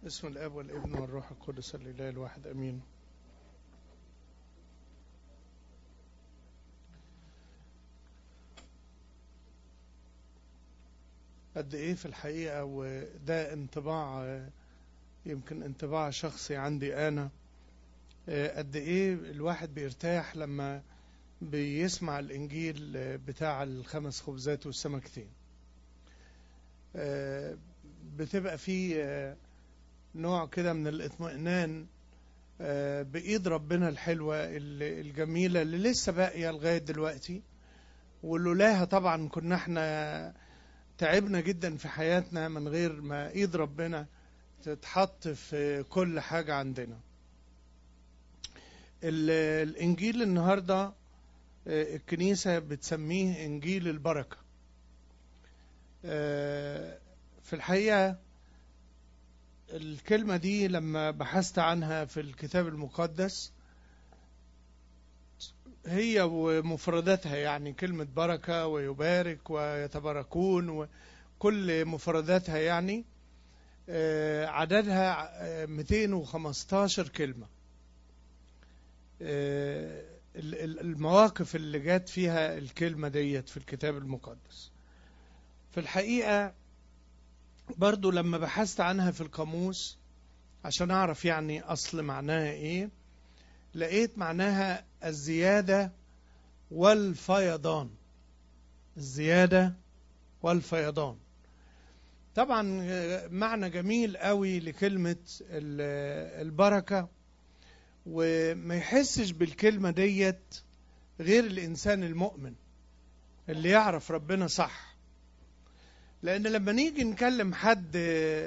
بسم الاب والابن والروح القدس الاله الواحد امين قد ايه في الحقيقه وده انطباع يمكن انطباع شخصي عندي انا قد ايه الواحد بيرتاح لما بيسمع الانجيل بتاع الخمس خبزات والسمكتين بتبقى فيه نوع كده من الاطمئنان بإيد ربنا الحلوة الجميلة اللي لسه باقية لغاية دلوقتي ولولاها طبعا كنا احنا تعبنا جدا في حياتنا من غير ما ايد ربنا تتحط في كل حاجة عندنا الانجيل النهاردة الكنيسة بتسميه انجيل البركة في الحقيقة الكلمة دي لما بحثت عنها في الكتاب المقدس هي ومفرداتها يعني كلمة بركة ويبارك ويتباركون وكل مفرداتها يعني عددها 215 كلمة المواقف اللي جات فيها الكلمة ديت في الكتاب المقدس في الحقيقة برضو لما بحثت عنها في القاموس عشان أعرف يعني أصل معناها إيه لقيت معناها الزيادة والفيضان الزيادة والفيضان طبعا معنى جميل قوي لكلمة البركة وما يحسش بالكلمة ديت غير الإنسان المؤمن اللي يعرف ربنا صح لأن لما نيجي نكلم حد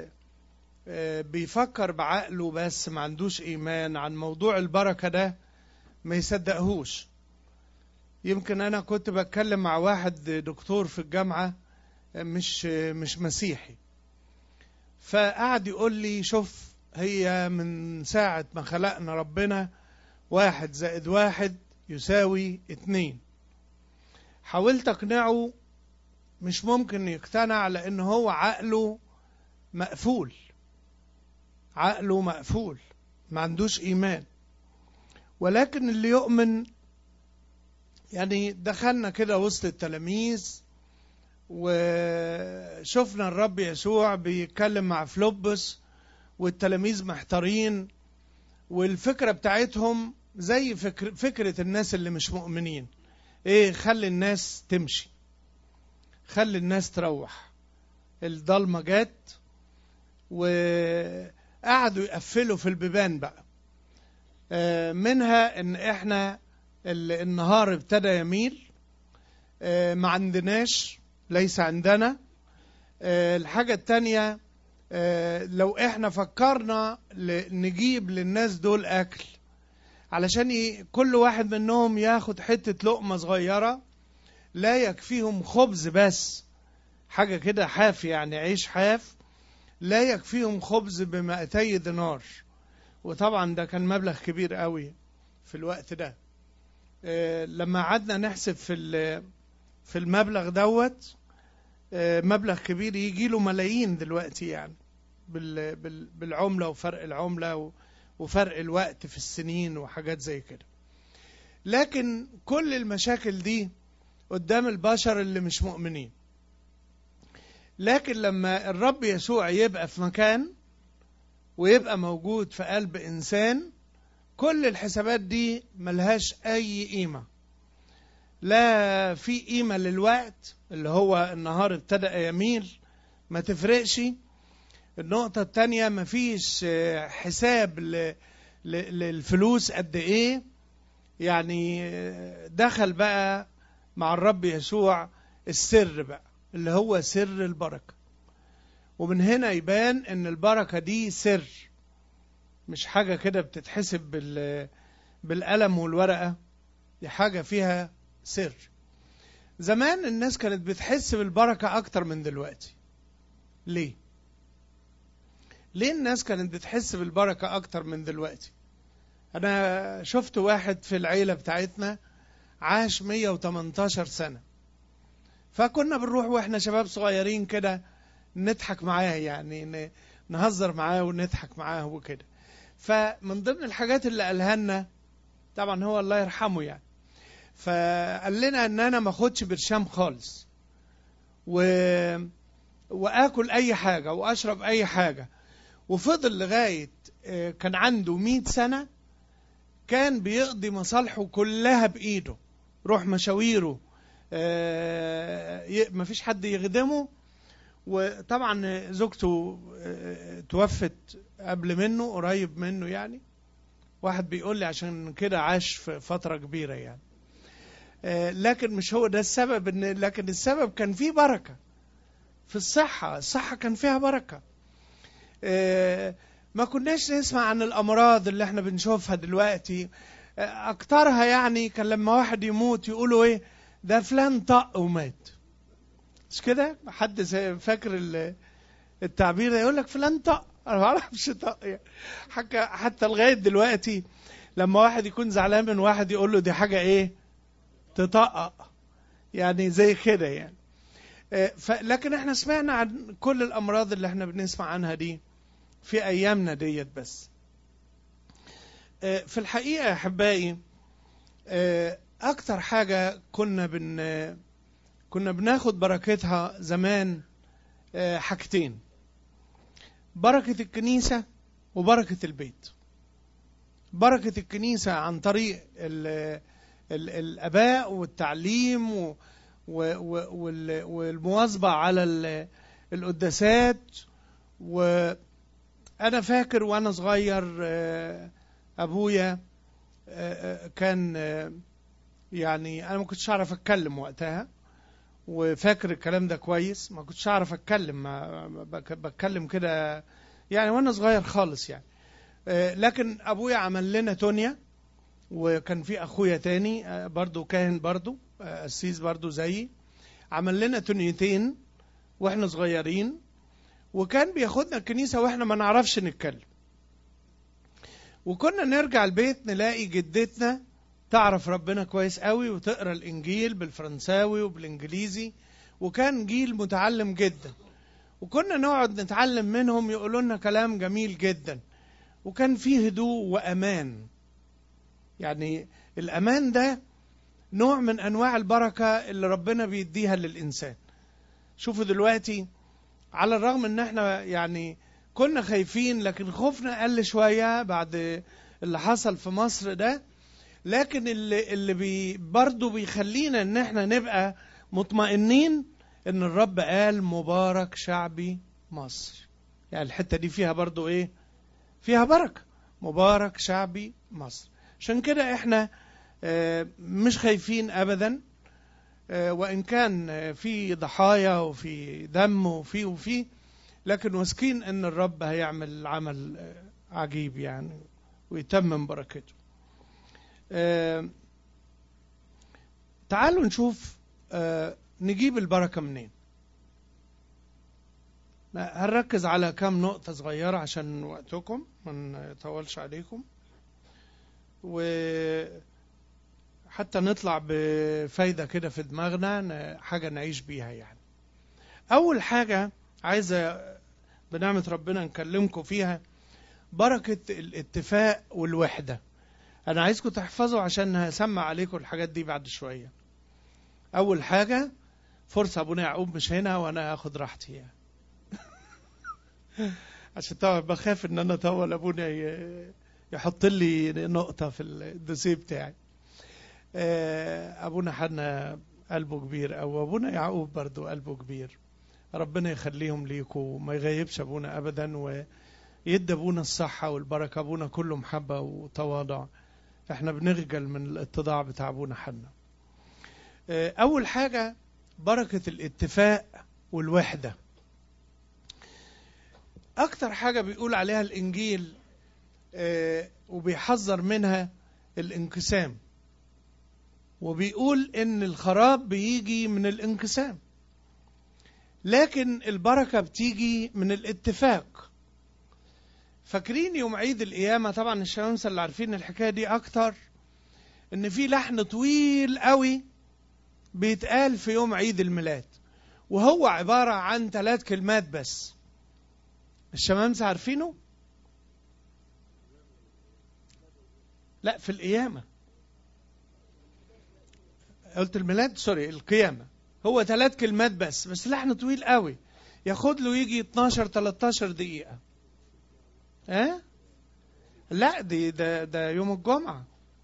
بيفكر بعقله بس ما عندوش إيمان عن موضوع البركة ده ما يصدقهوش يمكن أنا كنت بتكلم مع واحد دكتور في الجامعة مش مش مسيحي فقعد يقول لي شوف هي من ساعة ما خلقنا ربنا واحد زائد واحد يساوي اتنين حاولت اقنعه مش ممكن يقتنع لان هو عقله مقفول عقله مقفول ما عندوش ايمان ولكن اللي يؤمن يعني دخلنا كده وسط التلاميذ وشفنا الرب يسوع بيتكلم مع فلوبس والتلاميذ محتارين والفكرة بتاعتهم زي فكر فكرة الناس اللي مش مؤمنين ايه خلي الناس تمشي خلي الناس تروح الضلمة جت وقعدوا يقفلوا في البيبان بقى منها ان احنا النهار ابتدى يميل ما عندناش ليس عندنا الحاجة التانية لو احنا فكرنا نجيب للناس دول اكل علشان كل واحد منهم ياخد حتة لقمة صغيرة لا يكفيهم خبز بس حاجة كده حاف يعني عيش حاف لا يكفيهم خبز بمئتي دينار وطبعا ده كان مبلغ كبير قوي في الوقت ده لما قعدنا نحسب في في المبلغ دوت مبلغ كبير يجي له ملايين دلوقتي يعني بالعملة وفرق العملة وفرق الوقت في السنين وحاجات زي كده لكن كل المشاكل دي قدام البشر اللي مش مؤمنين لكن لما الرب يسوع يبقى في مكان ويبقى موجود في قلب إنسان كل الحسابات دي ملهاش أي قيمة لا في قيمة للوقت اللي هو النهار ابتدأ يميل ما تفرقش النقطة التانية مفيش حساب للفلوس قد ايه يعني دخل بقى مع الرب يسوع السر بقى اللي هو سر البركة ومن هنا يبان ان البركة دي سر مش حاجة كده بتتحسب بالقلم والورقة دي حاجة فيها سر زمان الناس كانت بتحس بالبركة أكتر من دلوقتي ليه؟ ليه الناس كانت بتحس بالبركة أكتر من دلوقتي؟ أنا شفت واحد في العيلة بتاعتنا عاش 118 سنة فكنا بنروح واحنا شباب صغيرين كده نضحك معاه يعني نهزر معاه ونضحك معاه وكده فمن ضمن الحاجات اللي قالها لنا طبعا هو الله يرحمه يعني فقال لنا ان انا ما اخدش برشام خالص و... واكل اي حاجه واشرب اي حاجه وفضل لغايه آه، كان عنده 100 سنه كان بيقضي مصالحه كلها بايده روح مشاويره آه، ي- مفيش حد يخدمه وطبعا زوجته آه، توفت قبل منه قريب منه يعني واحد بيقول لي عشان كده عاش في فترة كبيرة يعني آه، لكن مش هو ده السبب ان لكن السبب كان فيه بركة في الصحة الصحة كان فيها بركة آه، ما كناش نسمع عن الأمراض اللي احنا بنشوفها دلوقتي آه، أكترها يعني كان لما واحد يموت يقولوا ايه ده فلان طق ومات مش كده حد زي- فاكر ال- التعبير ده يقول لك فلان طق انا ما اعرفش طق يعني حكى حتى لغايه دلوقتي لما واحد يكون زعلان من واحد يقول له دي حاجه ايه تطقق يعني زي كده يعني آه، ف... لكن احنا سمعنا عن كل الامراض اللي احنا بنسمع عنها دي في ايامنا ديت بس آه، في الحقيقه يا احبائي آه، اكتر حاجه كنا بن آه، كنا بناخد بركتها زمان آه، حاجتين بركه الكنيسه وبركه البيت بركه الكنيسه عن طريق ال ال الاباء والتعليم و و و وال- والمواظبه على ال- القداسات وانا فاكر وانا صغير آه، ابويا آه، آه، كان آه، يعني انا ما كنتش اعرف اتكلم وقتها وفاكر الكلام ده كويس ما كنتش اعرف اتكلم ما بك- بتكلم كده يعني وانا صغير خالص يعني آه، لكن ابويا عمل لنا تونيا وكان في اخويا تاني آه، برضو كاهن برضو آه، قسيس برضو زيي عمل لنا تونيتين واحنا صغيرين وكان بياخدنا الكنيسه واحنا ما نعرفش نتكلم وكنا نرجع البيت نلاقي جدتنا تعرف ربنا كويس قوي وتقرا الانجيل بالفرنساوي وبالانجليزي وكان جيل متعلم جدا وكنا نقعد نتعلم منهم يقولوا لنا كلام جميل جدا وكان فيه هدوء وامان يعني الامان ده نوع من انواع البركه اللي ربنا بيديها للانسان شوفوا دلوقتي على الرغم ان احنا يعني كنا خايفين لكن خوفنا قل شويه بعد اللي حصل في مصر ده لكن اللي اللي بي برضه بيخلينا ان احنا نبقى مطمئنين ان الرب قال مبارك شعبي مصر يعني الحته دي فيها برضه ايه فيها بركه مبارك شعبي مصر عشان كده احنا آه، مش خايفين ابدا آه، وان كان آه، في ضحايا وفي دم وفي وفي لكن واثقين ان الرب هيعمل عمل آه، عجيب يعني ويتمم بركته آه، تعالوا نشوف آه، نجيب البركة منين هنركز على كام نقطة صغيرة عشان وقتكم ما نطولش عليكم وحتى نطلع بفايدة كده في دماغنا ن- حاجة نعيش بيها يعني أول حاجة عايزة بنعمة ربنا نكلمكم فيها بركة الاتفاق والوحدة أنا عايزكم تحفظوا عشان هسمع عليكم الحاجات دي بعد شوية أول حاجة فرصة أبونا يعقوب مش هنا وأنا هاخد راحتي يعني. عشان طبعا بخاف إن أنا أطول أبونا ي- يحط لي نقطة في الدوسيه بتاعي آه، أبونا حنا قلبه كبير أو أبونا يعقوب برضو قلبه كبير ربنا يخليهم ليكوا وما يغيبش أبونا أبدا ويدي أبونا الصحة والبركة أبونا كله محبة وتواضع احنا بنخجل من الاتضاع بتاع أبونا حنا آه، أول حاجة بركة الاتفاق والوحدة أكتر حاجة بيقول عليها الإنجيل آه، وبيحذر منها الانقسام وبيقول ان الخراب بيجي من الانقسام لكن البركه بتيجي من الاتفاق فاكرين يوم عيد القيامه طبعا الشمامسه اللي عارفين الحكايه دي اكتر ان في لحن طويل قوي بيتقال في يوم عيد الميلاد وهو عباره عن ثلاث كلمات بس الشمامسة عارفينه لا في القيامة قلت الميلاد سوري القيامة هو ثلاث كلمات بس بس لحن طويل قوي ياخد له يجي 12 13 دقيقة ها أه؟ لا دي ده ده يوم الجمعة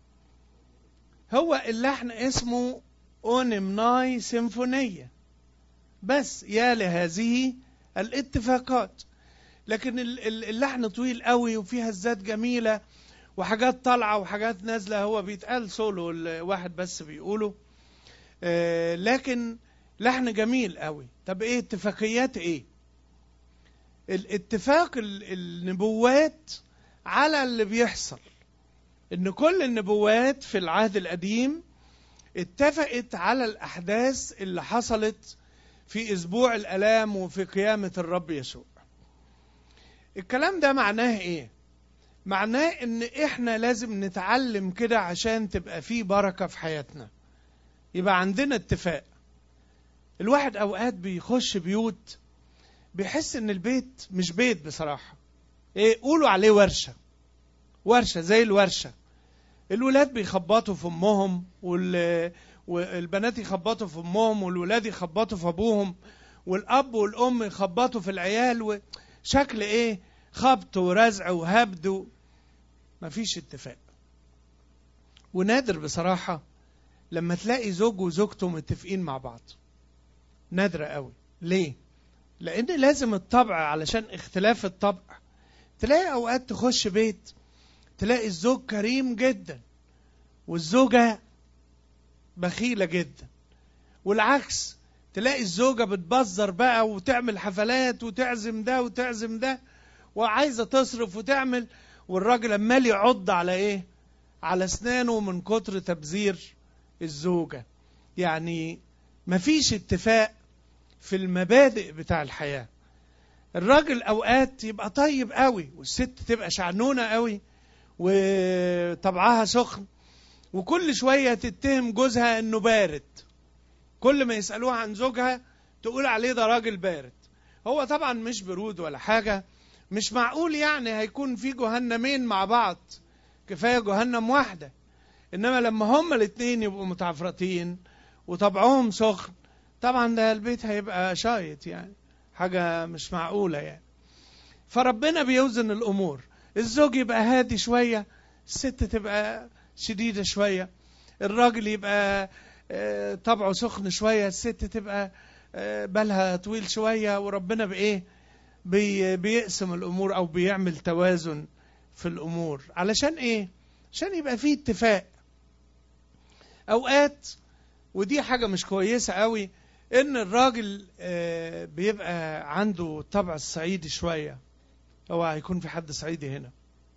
هو اللحن اسمه أونمناي سيمفونية بس يا لهذه الاتفاقات لكن اللحن طويل قوي وفيها الذات جميلة وحاجات طالعة وحاجات نازلة هو بيتقال سولو الواحد بس بيقوله آه لكن لحن جميل قوي طب ايه اتفاقيات ايه الاتفاق النبوات على اللي بيحصل ان كل النبوات في العهد القديم اتفقت على الاحداث اللي حصلت في اسبوع الالام وفي قيامه الرب يسوع الكلام ده معناه ايه معناه ان احنا لازم نتعلم كده عشان تبقى في بركه في حياتنا يبقى عندنا اتفاق الواحد اوقات بيخش بيوت بيحس ان البيت مش بيت بصراحه ايه قولوا عليه ورشه ورشه زي الورشه الولاد بيخبطوا في امهم وال... والبنات يخبطوا في امهم والولاد يخبطوا في ابوهم والاب والام يخبطوا في العيال وشكل ايه خبط ورزع وهبد و... مفيش اتفاق ونادر بصراحه لما تلاقي زوج وزوجته متفقين مع بعض نادرة قوي ليه لان لازم الطبع علشان اختلاف الطبع تلاقي اوقات تخش بيت تلاقي الزوج كريم جدا والزوجة بخيلة جدا والعكس تلاقي الزوجة بتبذر بقى وتعمل حفلات وتعزم ده وتعزم ده وعايزة تصرف وتعمل والراجل عمال يعض على ايه على اسنانه من كتر تبذير الزوجة يعني مفيش اتفاق في المبادئ بتاع الحياة الراجل أوقات يبقى طيب قوي والست تبقى شعنونة قوي وطبعها سخن وكل شوية تتهم جوزها انه بارد كل ما يسألوها عن زوجها تقول عليه ده راجل بارد هو طبعا مش برود ولا حاجة مش معقول يعني هيكون في جهنمين مع بعض كفاية جهنم واحدة انما لما هما الاتنين يبقوا متعفرتين وطبعهم سخن طبعا ده البيت هيبقى شايط يعني حاجة مش معقولة يعني فربنا بيوزن الأمور الزوج يبقى هادي شوية الست تبقى شديدة شوية الراجل يبقى طبعه سخن شوية الست تبقى بالها طويل شوية وربنا بإيه بي بيقسم الأمور أو بيعمل توازن في الأمور علشان إيه عشان يبقى فيه اتفاق أوقات ودي حاجة مش كويسة قوي إن الراجل بيبقى عنده الطبع الصعيدي شوية اوعى يكون في حد صعيدي هنا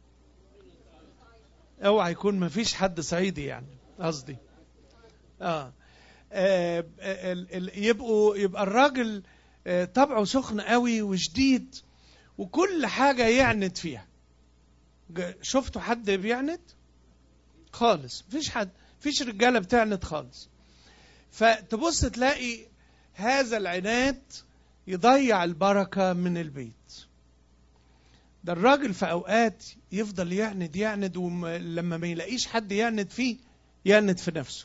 اوعى يكون ما فيش حد صعيدي يعني قصدي آه. آه يبقوا يبقى الراجل آه طبعه سخن قوي وشديد وكل حاجه يعند فيها شفتوا حد بيعند خالص مفيش حد مفيش رجاله بتعند خالص فتبص تلاقي هذا العناد يضيع البركه من البيت ده الراجل في اوقات يفضل يعند يعند ولما ما يلاقيش حد يعند فيه يعند في نفسه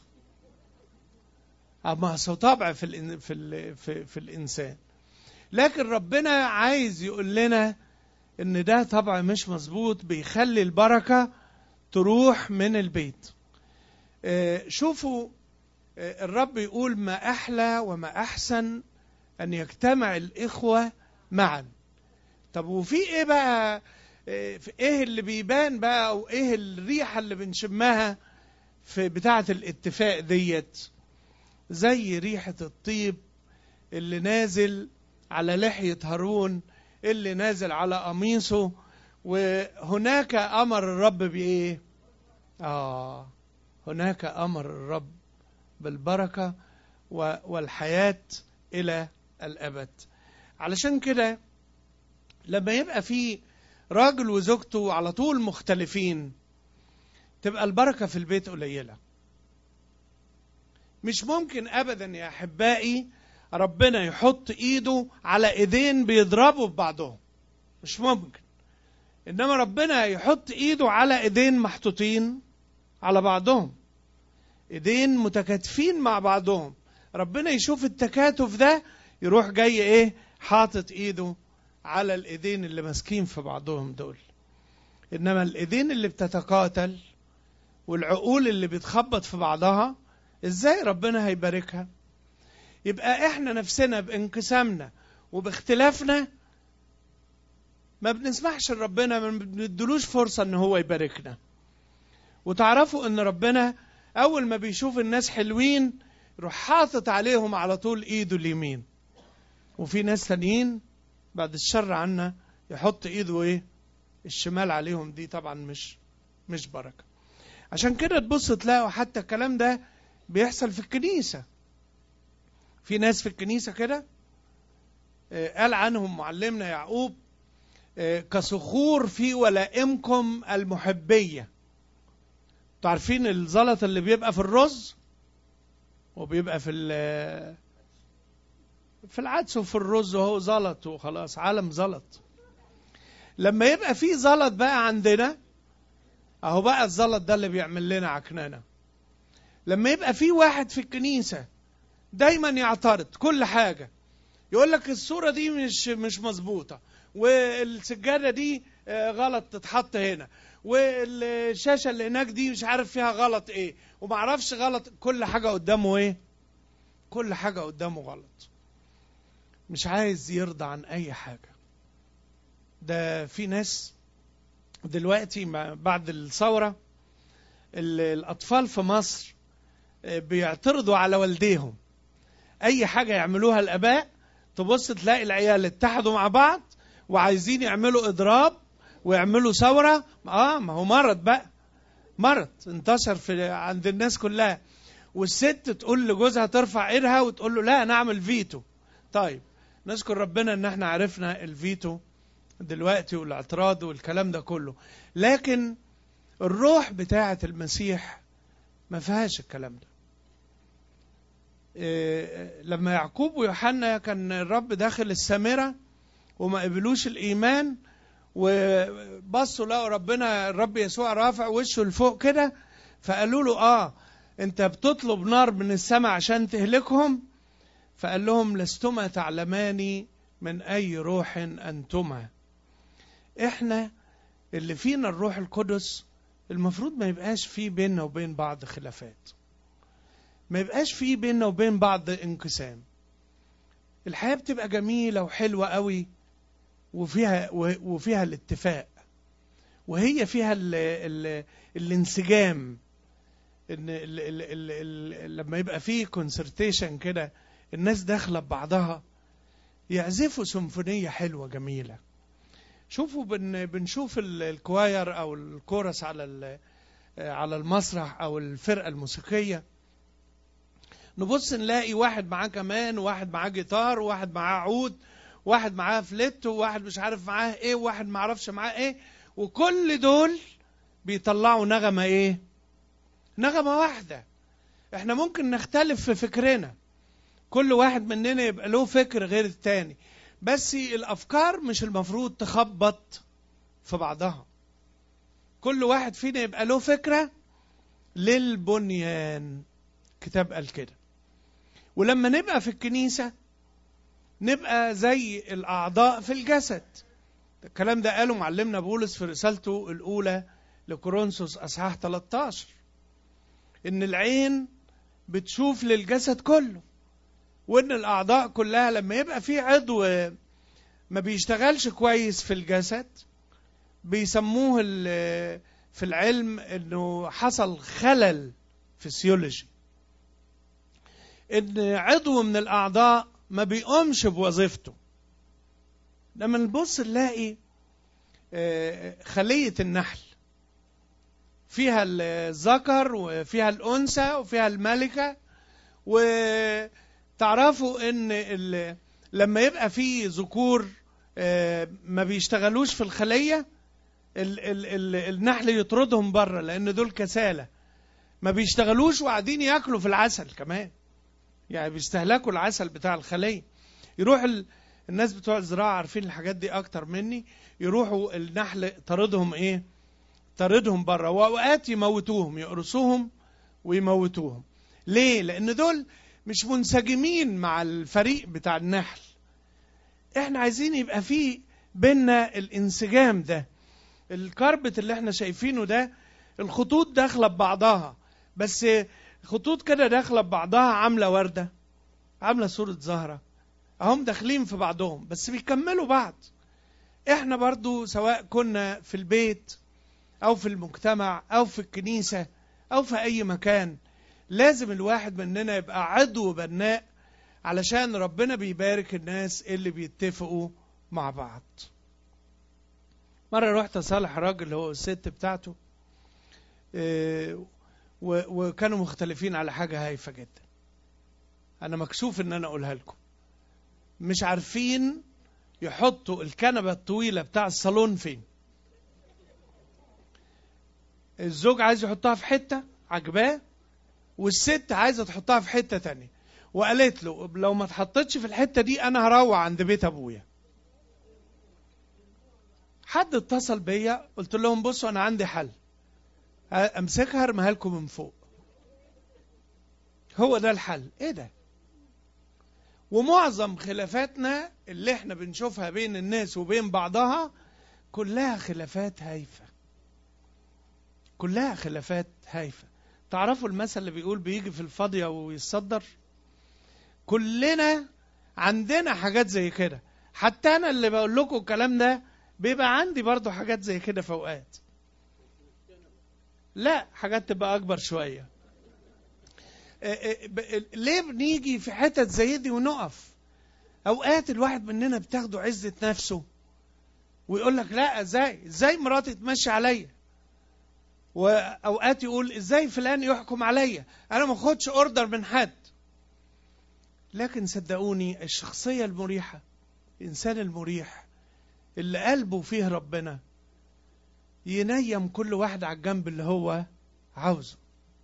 اما طبع في ال في ال في, في الانسان لكن ربنا عايز يقول لنا ان ده طبع مش مظبوط بيخلي البركه تروح من البيت شوفوا الرب يقول ما احلى وما احسن ان يجتمع الاخوه معا طب وفي ايه بقى ايه اللي بيبان بقى او ايه الريحه اللي بنشمها في بتاعه الاتفاق ديت زي ريحه الطيب اللي نازل على لحيه هارون اللي نازل على قميصه وهناك امر الرب بايه اه هناك امر الرب بالبركه والحياه الى الابد علشان كده لما يبقى في راجل وزوجته على طول مختلفين تبقى البركة في البيت قليلة مش ممكن أبدا يا أحبائي ربنا يحط إيده على إيدين بيضربوا ببعضهم مش ممكن انما ربنا يحط ايده على ايدين محطوطين على بعضهم ايدين متكاتفين مع بعضهم ربنا يشوف التكاتف ده يروح جاي ايه حاطط ايده على الايدين اللي ماسكين في بعضهم دول انما الايدين اللي بتتقاتل والعقول اللي بتخبط في بعضها ازاي ربنا هيباركها يبقى احنا نفسنا بانقسامنا وباختلافنا ما بنسمحش لربنا ما بندلوش فرصة ان هو يباركنا وتعرفوا ان ربنا اول ما بيشوف الناس حلوين يروح حاطط عليهم على طول ايده اليمين وفي ناس تانيين بعد الشر عنا يحط ايده ايه الشمال عليهم دي طبعا مش مش بركة عشان كده تبص تلاقوا حتى الكلام ده بيحصل في الكنيسة في ناس في الكنيسة كده قال عنهم معلمنا يعقوب كصخور في ولائمكم المحبية تعرفين الزلط اللي بيبقى في الرز وبيبقى في في العدس وفي الرز وهو زلط وخلاص عالم زلط لما يبقى في زلط بقى عندنا اهو بقى الزلط ده اللي بيعمل لنا عكنانه لما يبقى في واحد في الكنيسه دايما يعترض كل حاجه يقول لك الصوره دي مش مش مظبوطه والسجاده دي غلط تتحط هنا والشاشه اللي هناك دي مش عارف فيها غلط ايه وما اعرفش غلط كل حاجه قدامه ايه كل حاجه قدامه غلط مش عايز يرضى عن اي حاجه ده في ناس دلوقتي بعد الثوره الاطفال في مصر بيعترضوا على والديهم اي حاجه يعملوها الاباء تبص تلاقي العيال اتحدوا مع بعض وعايزين يعملوا اضراب ويعملوا ثوره اه ما هو مرض بقى مرض انتشر في عند الناس كلها والست تقول لجوزها ترفع ايدها وتقول له لا نعمل فيتو طيب نشكر ربنا ان احنا عرفنا الفيتو دلوقتي والاعتراض والكلام ده كله لكن الروح بتاعه المسيح ما فيهاش الكلام ده إيه لما يعقوب ويوحنا كان الرب داخل السامرة وما قبلوش الإيمان وبصوا لقوا ربنا الرب يسوع رافع وشه لفوق كده فقالوا له آه أنت بتطلب نار من السماء عشان تهلكهم فقال لهم لستما تعلمان من أي روح أنتما إحنا اللي فينا الروح القدس المفروض ما يبقاش في بيننا وبين بعض خلافات ما يبقاش في بيننا وبين بعض انقسام الحياة بتبقى جميلة وحلوة قوي وفيها وفيها الاتفاق وهي فيها ال ال الانسجام ان ال ال ال ال لما يبقى في كونسرتيشن كده الناس داخله ببعضها يعزفوا سيمفونيه حلوه جميله شوفوا بن بنشوف الكواير او الكورس على على المسرح او الفرقه الموسيقيه نبص نلاقي واحد معاه كمان وواحد معاه جيتار وواحد معاه عود واحد معاه فليت وواحد مش عارف معاه ايه وواحد ما عرفش معاه ايه وكل دول بيطلعوا نغمة ايه نغمة واحدة احنا ممكن نختلف في فكرنا كل واحد مننا يبقى له فكر غير التاني بس الافكار مش المفروض تخبط في بعضها كل واحد فينا يبقى له فكرة للبنيان كتاب قال كده ولما نبقى في الكنيسة نبقى زي الأعضاء في الجسد الكلام ده قاله معلمنا بولس في رسالته الأولى لكورنثوس أصحاح 13 إن العين بتشوف للجسد كله وإن الأعضاء كلها لما يبقى في عضو ما بيشتغلش كويس في الجسد بيسموه في العلم إنه حصل خلل فسيولوجي ان عضو من الاعضاء ما بيقومش بوظيفته لما نبص نلاقي خليه النحل فيها الذكر وفيها الانثى وفيها الملكه وتعرفوا ان لما يبقى في ذكور ما بيشتغلوش في الخليه ال ال ال النحل يطردهم بره لان دول كساله ما بيشتغلوش وقاعدين ياكلوا في العسل كمان يعني بيستهلكوا العسل بتاع الخليه يروح الناس بتوع الزراعة عارفين الحاجات دي أكتر مني يروحوا النحل طاردهم إيه طاردهم بره وأوقات يموتوهم يقرصوهم ويموتوهم ليه لأن دول مش منسجمين مع الفريق بتاع النحل احنا عايزين يبقى فيه بينا الانسجام ده الكربت اللي احنا شايفينه ده الخطوط داخله ببعضها بس خطوط كده داخله ببعضها عامله ورده عامله صوره زهره اهم داخلين في بعضهم بس بيكملوا بعض احنا برضو سواء كنا في البيت او في المجتمع او في الكنيسه او في اي مكان لازم الواحد مننا يبقى عضو بناء علشان ربنا بيبارك الناس اللي بيتفقوا مع بعض مرة رحت أصالح راجل هو الست بتاعته إيه، و- وكانوا مختلفين على حاجة هايفة جدا أنا مكسوف إن أنا أقولها لكم مش عارفين يحطوا الكنبة الطويلة بتاع الصالون فين الزوج عايز يحطها في حتة عجباه والست عايزة تحطها في حتة تانية وقالت له لو ما اتحطتش في الحتة دي أنا هروح عند بيت أبويا حد اتصل بيا قلت لهم بصوا انا عندي حل امسكها ارميها لكم من فوق هو ده الحل ايه ده ومعظم خلافاتنا اللي احنا بنشوفها بين الناس وبين بعضها كلها خلافات هايفة كلها خلافات هايفة تعرفوا المثل اللي بيقول بيجي في الفاضية ويتصدر كلنا عندنا حاجات زي كده حتى انا اللي بقول لكم الكلام ده بيبقى عندي برضو حاجات زي كده في اوقات لا حاجات تبقى اكبر شويه آه، آه، ب- ليه بنيجي في حتت زي دي ونقف اوقات الواحد مننا بتاخده عزه نفسه ويقول لك لا ازاي ازاي مراتي تمشي عليا واوقات يقول ازاي فلان يحكم عليا انا ما اخدش اوردر من حد لكن صدقوني الشخصيه المريحه الانسان المريح اللي قلبه فيه ربنا ينيم كل واحد على الجنب اللي هو عاوزه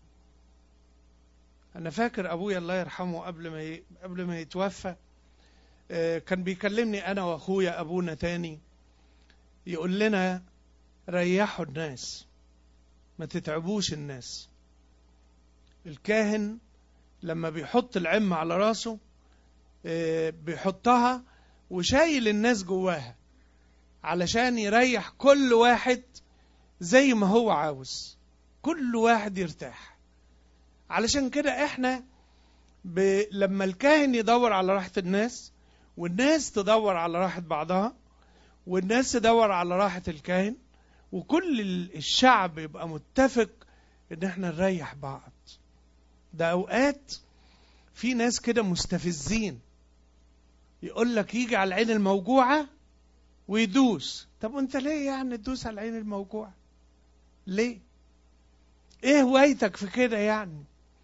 انا فاكر ابويا الله يرحمه قبل ما ي... قبل ما يتوفى آه، كان بيكلمني انا واخويا ابونا تاني يقول لنا ريحوا الناس ما تتعبوش الناس الكاهن لما بيحط العمة على راسه آه، بيحطها وشايل الناس جواها علشان يريح كل واحد زي ما هو عاوز كل واحد يرتاح علشان كده احنا ب... لما الكاهن يدور على راحة الناس والناس تدور على راحة بعضها والناس تدور على راحة الكاهن وكل ال- الشعب يبقى متفق ان احنا نريح بعض ده اوقات في ناس كده مستفزين يقول لك يجي على العين الموجوعة ويدوس طب وانت ليه يعني تدوس على العين الموجوعة ليه ايه هوايتك في كده يعني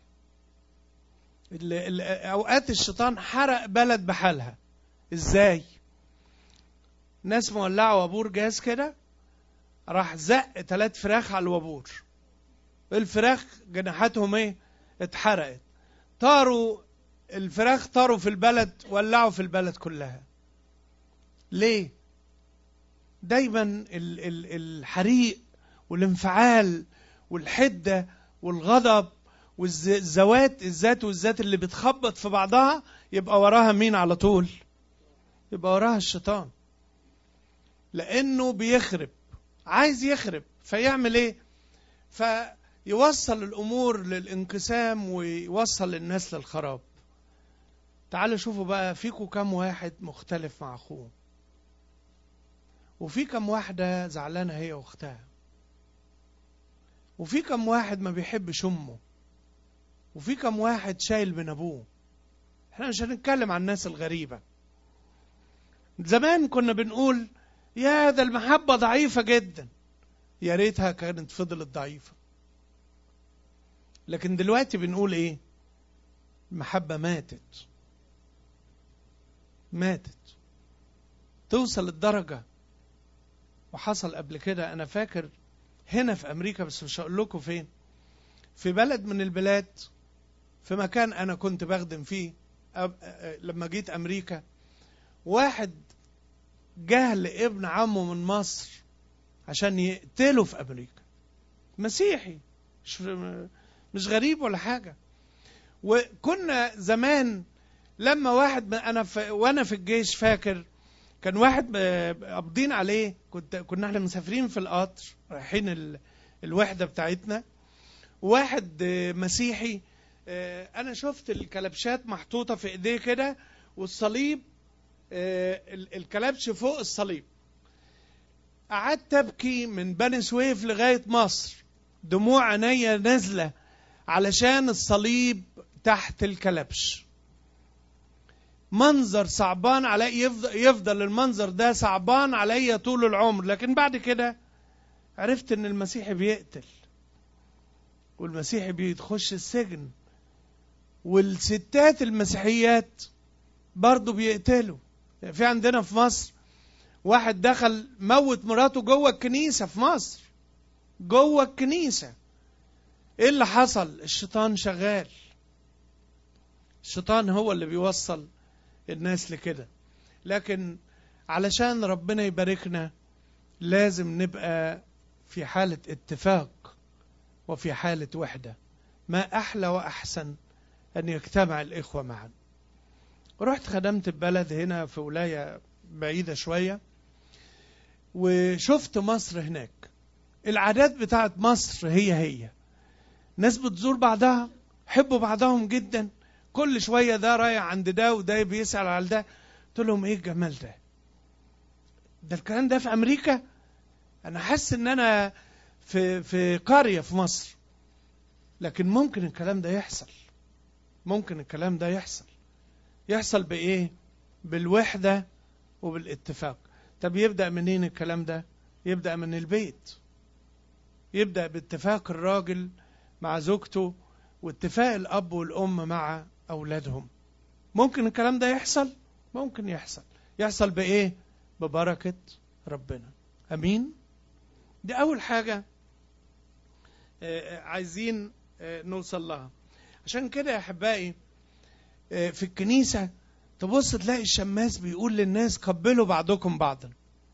ال- ال- اوقات الشيطان حرق بلد بحالها ازاي ناس مولعه وابور جاز كده راح زق ثلاث فراخ على الوابور الفراخ جناحاتهم ايه اتحرقت طاروا الفراخ طاروا في البلد ولعوا في البلد كلها ليه دايما ال- ال- الحريق والانفعال والحده والغضب والذوات الذات والذات اللي بتخبط في بعضها يبقى وراها مين على طول يبقى وراها الشيطان لانه بيخرب عايز يخرب فيعمل ايه فيوصل الامور للانقسام ويوصل الناس للخراب تعالوا شوفوا بقى فيكم كم واحد مختلف مع اخوه وفي كم واحدة زعلانة هي واختها وفي كم واحد ما بيحبش امه وفي كم واحد شايل من ابوه احنا مش هنتكلم عن الناس الغريبة زمان كنا بنقول يا ده المحبة ضعيفة جدا يا ريتها كانت فضلت ضعيفة لكن دلوقتي بنقول ايه المحبة ماتت ماتت توصل الدرجة وحصل قبل كده انا فاكر هنا في امريكا بس مش هقول لكم فين في بلد من البلاد في مكان انا كنت بخدم فيه أب... أ- لما جيت امريكا واحد جه لابن عمه من مصر عشان يقتله في امريكا مسيحي مش مش غريب ولا حاجه وكنا زمان لما واحد انا في وانا في الجيش فاكر كان واحد قابضين عليه كنت كنا احنا مسافرين في القطر رايحين ال... الوحده بتاعتنا واحد مسيحي انا شفت الكلبشات محطوطه في ايديه كده والصليب الكلبش فوق الصليب قعدت ابكي من بني سويف لغايه مصر دموع عينيا نازله علشان الصليب تحت الكلبش منظر صعبان علي يفضل, يفضل المنظر ده صعبان عليا طول العمر لكن بعد كده عرفت ان المسيحي بيقتل والمسيحي بيخش السجن والستات المسيحيات برضه بيقتلوا في عندنا في مصر واحد دخل موت مراته جوه الكنيسه في مصر جوه الكنيسه ايه اللي حصل الشيطان شغال الشيطان هو اللي بيوصل الناس لكده لكن علشان ربنا يباركنا لازم نبقى في حالة اتفاق وفي حالة وحدة ما أحلى وأحسن أن يجتمع الإخوة معا رحت خدمت ببلد هنا في ولاية بعيدة شوية وشفت مصر هناك العادات بتاعت مصر هي هي ناس بتزور بعضها حبوا بعضهم جدا كل شويه ده رايح عند ده وده بيسال على ده قلت لهم ايه الجمال ده ده الكلام ده في امريكا انا حاسس ان انا في في قريه في مصر لكن ممكن الكلام ده يحصل ممكن الكلام ده يحصل يحصل بايه بالوحده وبالاتفاق طب يبدا منين الكلام ده يبدا من البيت يبدا باتفاق الراجل مع زوجته واتفاق الاب والام مع أولادهم ممكن الكلام ده يحصل ممكن يحصل يحصل بإيه ببركة ربنا أمين دي أول حاجة عايزين نوصل لها عشان كده يا أحبائي في الكنيسة تبص تلاقي الشماس بيقول للناس قبلوا بعضكم بعضا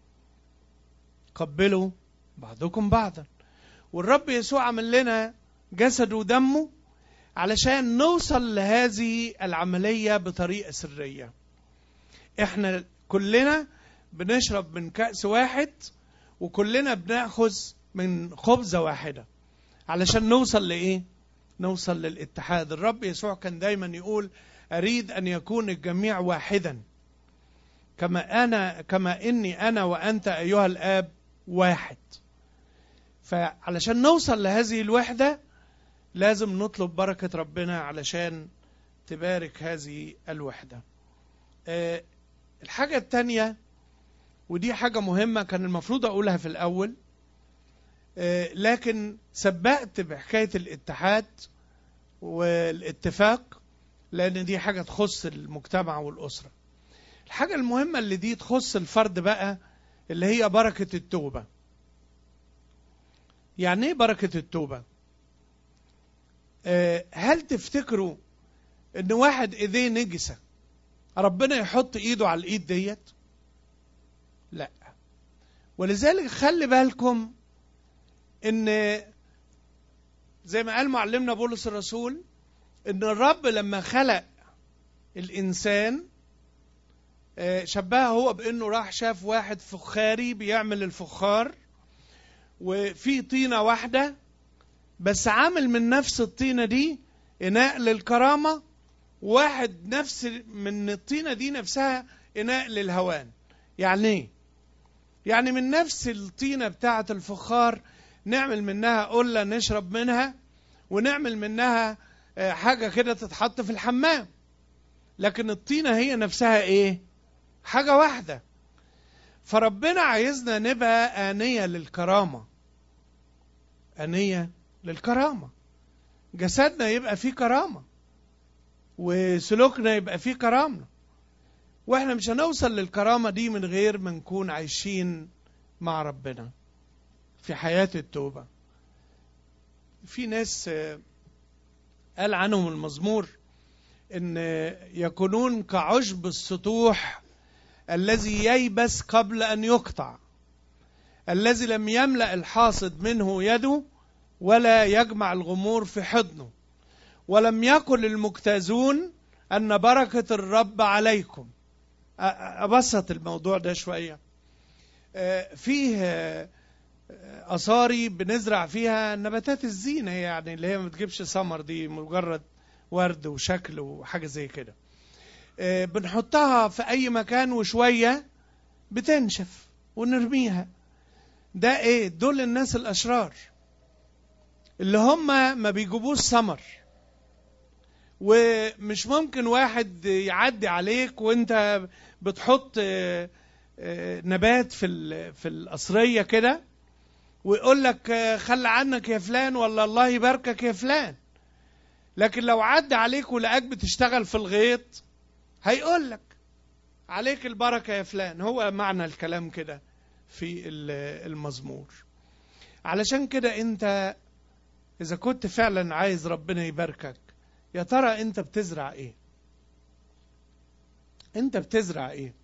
قبلوا بعضكم بعضا والرب يسوع عمل لنا جسده ودمه علشان نوصل لهذه العملية بطريقة سرية احنا كلنا بنشرب من كأس واحد وكلنا بناخذ من خبزة واحدة علشان نوصل لإيه نوصل للاتحاد الرب يسوع كان دايما يقول أريد أن يكون الجميع واحدا كما أنا كما إني أنا وأنت أيها الآب واحد فعلشان نوصل لهذه الوحدة لازم نطلب بركة ربنا علشان تبارك هذه الوحدة أه الحاجة التانية ودي حاجة مهمة كان المفروض أقولها في الأول أه لكن سبقت بحكاية الاتحاد والاتفاق لأن دي حاجة تخص المجتمع والأسرة الحاجة المهمة اللي دي تخص الفرد بقى اللي هي بركة التوبة يعني ايه بركة التوبة هل تفتكروا ان واحد ايديه نجسة ربنا يحط ايده على الايد ديت لا ولذلك خلي بالكم ان زي ما قال معلمنا بولس الرسول ان الرب لما خلق الانسان شبهه هو بانه راح شاف واحد فخاري بيعمل الفخار وفي طينه واحده بس عامل من نفس الطينة دي إناء للكرامة واحد نفس من الطينة دي نفسها إناء للهوان يعني إيه؟ يعني من نفس الطينة بتاعة الفخار نعمل منها قلة نشرب منها ونعمل منها حاجة كده تتحط في الحمام لكن الطينة هي نفسها إيه؟ حاجة واحدة فربنا عايزنا نبقى آنية للكرامة آنية للكرامة جسدنا يبقى فيه كرامة وسلوكنا يبقى فيه كرامة واحنا مش هنوصل للكرامة دي من غير ما نكون عايشين مع ربنا في حياة التوبة في ناس قال عنهم المزمور ان يكونون كعشب السطوح الذي ييبس قبل أن يقطع الذي لم يملأ الحاصد منه يده ولا يجمع الغمور في حضنه ولم يقل المجتازون أن بركة الرب عليكم أبسط الموضوع ده شوية فيه أصاري بنزرع فيها نباتات الزينة يعني اللي هي ما بتجيبش ثمر دي مجرد ورد وشكل وحاجة زي كده بنحطها في أي مكان وشوية بتنشف ونرميها ده ايه دول الناس الاشرار اللي هم ما بيجيبوش ثمر ومش ممكن واحد يعدي عليك وانت بتحط نبات في في القصريه كده ويقول لك خلي عنك يا فلان ولا الله يباركك يا فلان لكن لو عدى عليك ولقاك بتشتغل في الغيط هيقول لك عليك البركه يا فلان هو معنى الكلام كده في المزمور علشان كده انت اذا كنت فعلا عايز ربنا يباركك يا ترى انت بتزرع ايه انت بتزرع ايه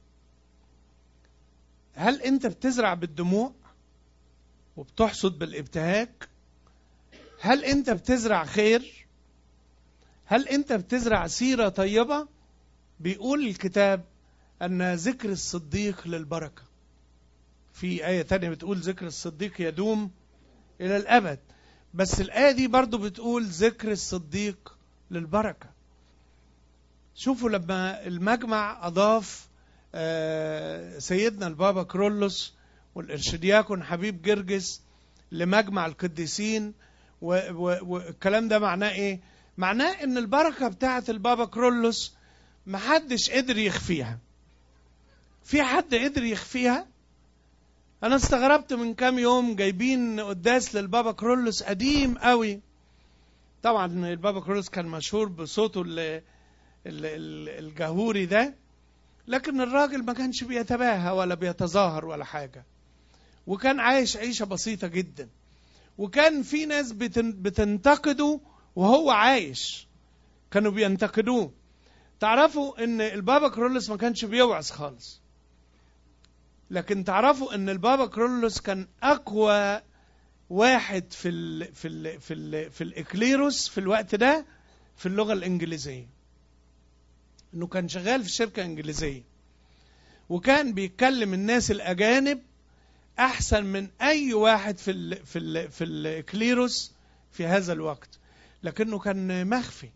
هل انت بتزرع بالدموع وبتحصد بالابتهاج هل انت بتزرع خير هل انت بتزرع سيره طيبه بيقول الكتاب ان ذكر الصديق للبركه في آية تانية بتقول ذكر الصديق يدوم إلى الأبد بس الآية دي برضو بتقول ذكر الصديق للبركة شوفوا لما المجمع أضاف سيدنا البابا كرولوس والإرشدياكون حبيب جرجس لمجمع القديسين والكلام ده معناه إيه؟ معناه إن البركة بتاعة البابا كرولوس محدش قدر يخفيها في حد قدر يخفيها؟ انا استغربت من كام يوم جايبين قداس للبابا كرولوس قديم قوي طبعا البابا كرولوس كان مشهور بصوته الجهوري ده لكن الراجل ما كانش بيتباهى ولا بيتظاهر ولا حاجة وكان عايش عيشة بسيطة جدا وكان في ناس بتنتقده وهو عايش كانوا بينتقدوه تعرفوا ان البابا كرولوس ما كانش بيوعظ خالص لكن تعرفوا ان البابا كرولوس كان اقوى واحد في ال في ال في ال في الاكليروس في الوقت ده في اللغه الانجليزيه انه كان شغال في شركه انجليزيه وكان بيتكلم الناس الاجانب احسن من اي واحد في ال في ال في الاكليروس في هذا الوقت لكنه كان مخفي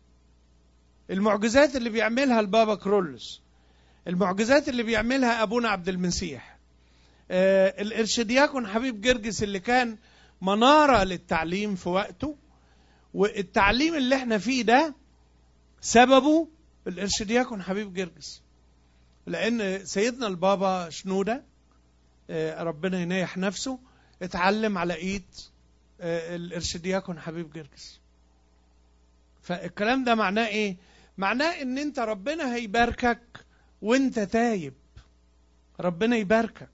المعجزات اللي بيعملها البابا كرولوس المعجزات اللي بيعملها ابونا عبد المسيح آه الارشدياكون حبيب جرجس اللي كان مناره للتعليم في وقته والتعليم اللي احنا فيه ده سببه الارشدياكون حبيب جرجس لان سيدنا البابا شنوده آه ربنا ينيح نفسه اتعلم على ايد آه الارشدياكون حبيب جرجس فالكلام ده معناه ايه معناه ان انت ربنا هيباركك وانت تايب ربنا يباركك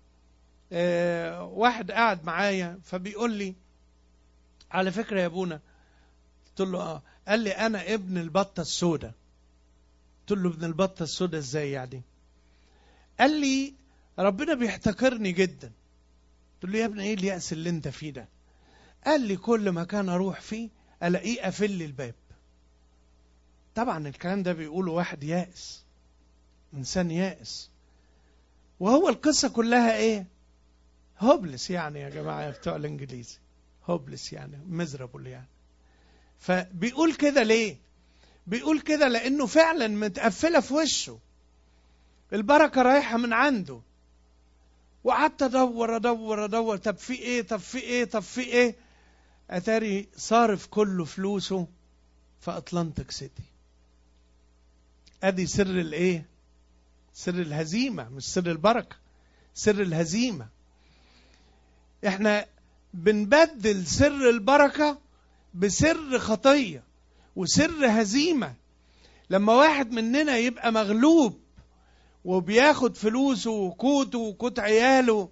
آه واحد قاعد معايا فبيقول لي على فكرة يا ابونا قلت له اه قال لي انا ابن البطة السوداء قلت له ابن البطة السوداء ازاي يعني قال لي ربنا بيحتكرني جدا قلت له يا ابني ايه اليأس اللي انت فيه ده قال لي كل مكان اروح فيه الاقيه قافل لي الباب طبعا الكلام ده بيقوله واحد يائس انسان يائس وهو القصه كلها ايه هوبلس يعني يا جماعه بتوع الانجليزي هوبلس يعني مزربل يعني فبيقول كده ليه بيقول كده لانه فعلا متقفله في وشه البركه رايحه من عنده وقعدت ادور ادور ادور طب في ايه طب في ايه طب في ايه اتاري صارف كل فلوسه في اتلانتيك سيتي ادي سر الايه سر الهزيمه مش سر البركه سر الهزيمه احنا بنبدل سر البركه بسر خطيه وسر هزيمه لما واحد مننا يبقى مغلوب وبياخد فلوسه وقوته وقوت عياله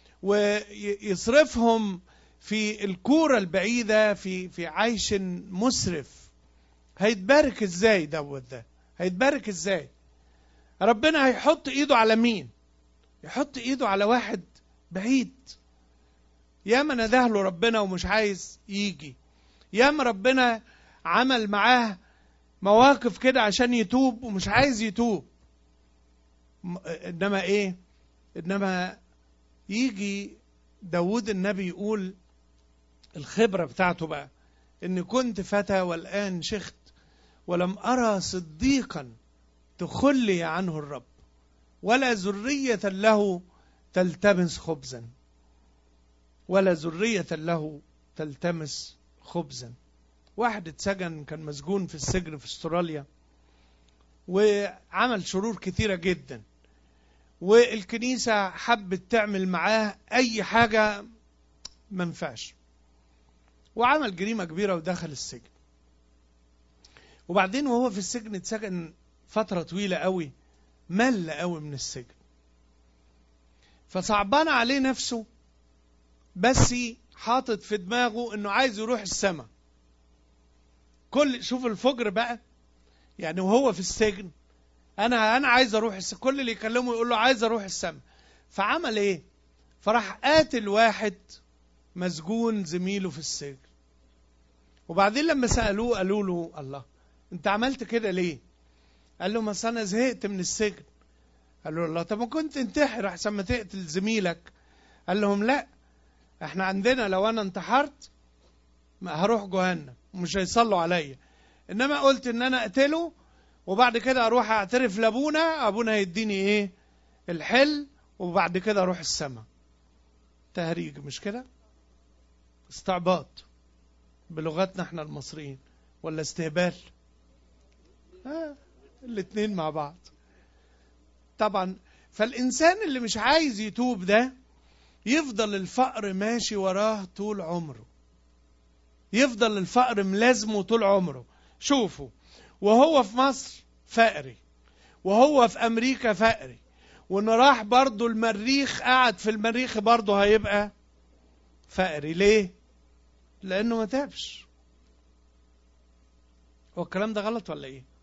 ويصرفهم في الكوره البعيده في في عيش مسرف هيتبارك ازاي دوت ده هيتبارك ازاي ربنا هيحط ايده على مين يحط ايده على واحد بعيد ياما نده له ربنا ومش عايز يجي ياما ربنا عمل معاه مواقف كده عشان يتوب ومش عايز يتوب م- انما ايه انما يجي داود النبي يقول الخبرة بتاعته بقى إن كنت فتى والآن شخت ولم أرى صديقا تخلي عنه الرب ولا ذرية له تلتمس خبزا ولا ذرية له تلتمس خبزا واحد اتسجن كان مسجون في السجن في استراليا وعمل شرور كثيرة جدا والكنيسة حبت تعمل معاه أي حاجة ما ينفعش وعمل جريمة كبيرة ودخل السجن وبعدين وهو في السجن اتسجن فترة طويلة قوي مل قوي من السجن فصعبان عليه نفسه بس حاطط في دماغه انه عايز يروح السماء كل شوف الفجر بقى يعني وهو في السجن انا انا عايز اروح السماء كل اللي يكلمه يقول له عايز اروح السماء فعمل ايه فراح قاتل واحد مسجون زميله في السجن وبعدين لما سالوه قالوا له الله انت عملت كده ليه قال له ما أصل انا زهقت من السجن قال له الله طب ما كنت انتحر احسن ما تقتل زميلك قال لهم لا احنا عندنا لو انا انتحرت ما هروح جهنم ومش هيصلوا عليا انما قلت ان انا اقتله وبعد كده اروح اعترف لابونا ابونا هيديني ايه الحل وبعد كده اروح السماء تهريج مش كده استعباط بلغتنا احنا المصريين ولا استهبال آه الاتنين مع بعض طبعا فالانسان اللي مش عايز يتوب ده يفضل الفقر ماشي وراه طول عمره يفضل الفقر ملازمه طول عمره شوفوا وهو في مصر فقري وهو في امريكا فقري وان راح برضه المريخ قعد في المريخ برضه هيبقى فقري ليه لانه ما تابش هو الكلام ده غلط ولا ايه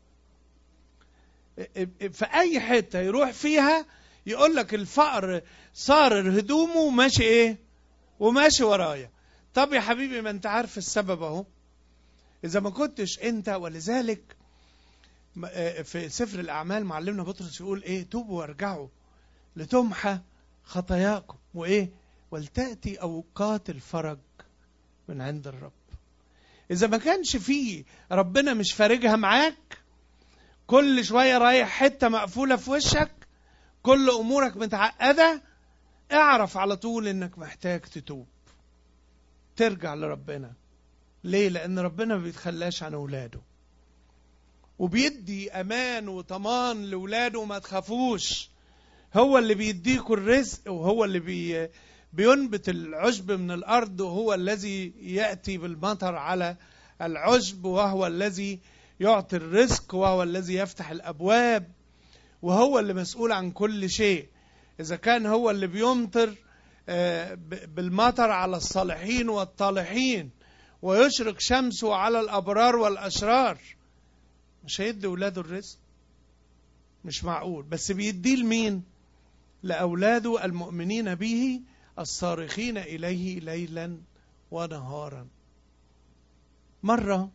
في اي حته يروح فيها يقول لك الفقر صار هدومه وماشي ايه وماشي ورايا طب يا حبيبي ما انت عارف السبب اهو اذا ما كنتش انت ولذلك في سفر الاعمال معلمنا بطرس يقول ايه توبوا وارجعوا لتمحى خطاياكم وايه ولتاتي اوقات الفرج من عند الرب اذا ما كانش فيه ربنا مش فارجها معاك كل شويه رايح حته مقفوله في وشك كل امورك متعقده اعرف على طول انك محتاج تتوب ترجع لربنا ليه لان ربنا ما بيتخلاش عن اولاده وبيدي امان وطمان لاولاده ما تخافوش هو اللي بيديكوا الرزق وهو اللي بي بينبت العشب من الارض وهو الذي ياتي بالمطر على العشب وهو الذي يعطي الرزق وهو الذي يفتح الابواب وهو اللي مسؤول عن كل شيء اذا كان هو اللي بيمطر بالمطر على الصالحين والطالحين ويشرق شمسه على الابرار والاشرار مش هيدي اولاده الرزق مش معقول بس بيديه لمين لاولاده المؤمنين به الصارخين اليه ليلا ونهارا مره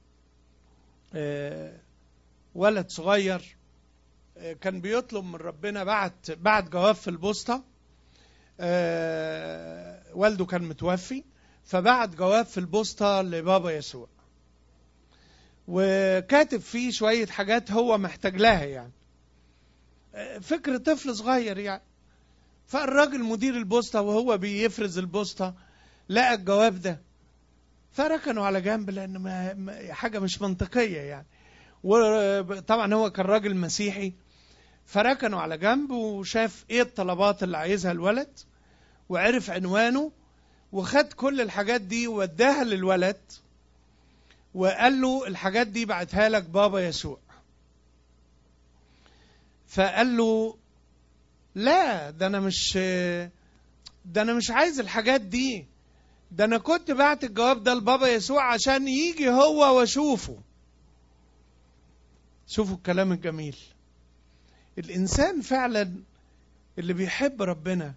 ولد صغير كان بيطلب من ربنا بعت بعت جواب في البوسطه والده كان متوفي فبعت جواب في البوسطه لبابا يسوع وكاتب فيه شويه حاجات هو محتاج لها يعني فكر طفل صغير يعني فالراجل مدير البوسطه وهو بيفرز البوسطه لقى الجواب ده فركنوا على جنب لان ما حاجه مش منطقيه يعني وطبعا هو كان راجل مسيحي فركنوا على جنب وشاف ايه الطلبات اللي عايزها الولد وعرف عنوانه وخد كل الحاجات دي ووداها للولد وقال له الحاجات دي بعتها لك بابا يسوع فقال له لا ده انا مش ده انا مش عايز الحاجات دي ده انا كنت بعت الجواب ده لبابا يسوع عشان يجي هو واشوفه شوفوا الكلام الجميل الإنسان فعلا اللي بيحب ربنا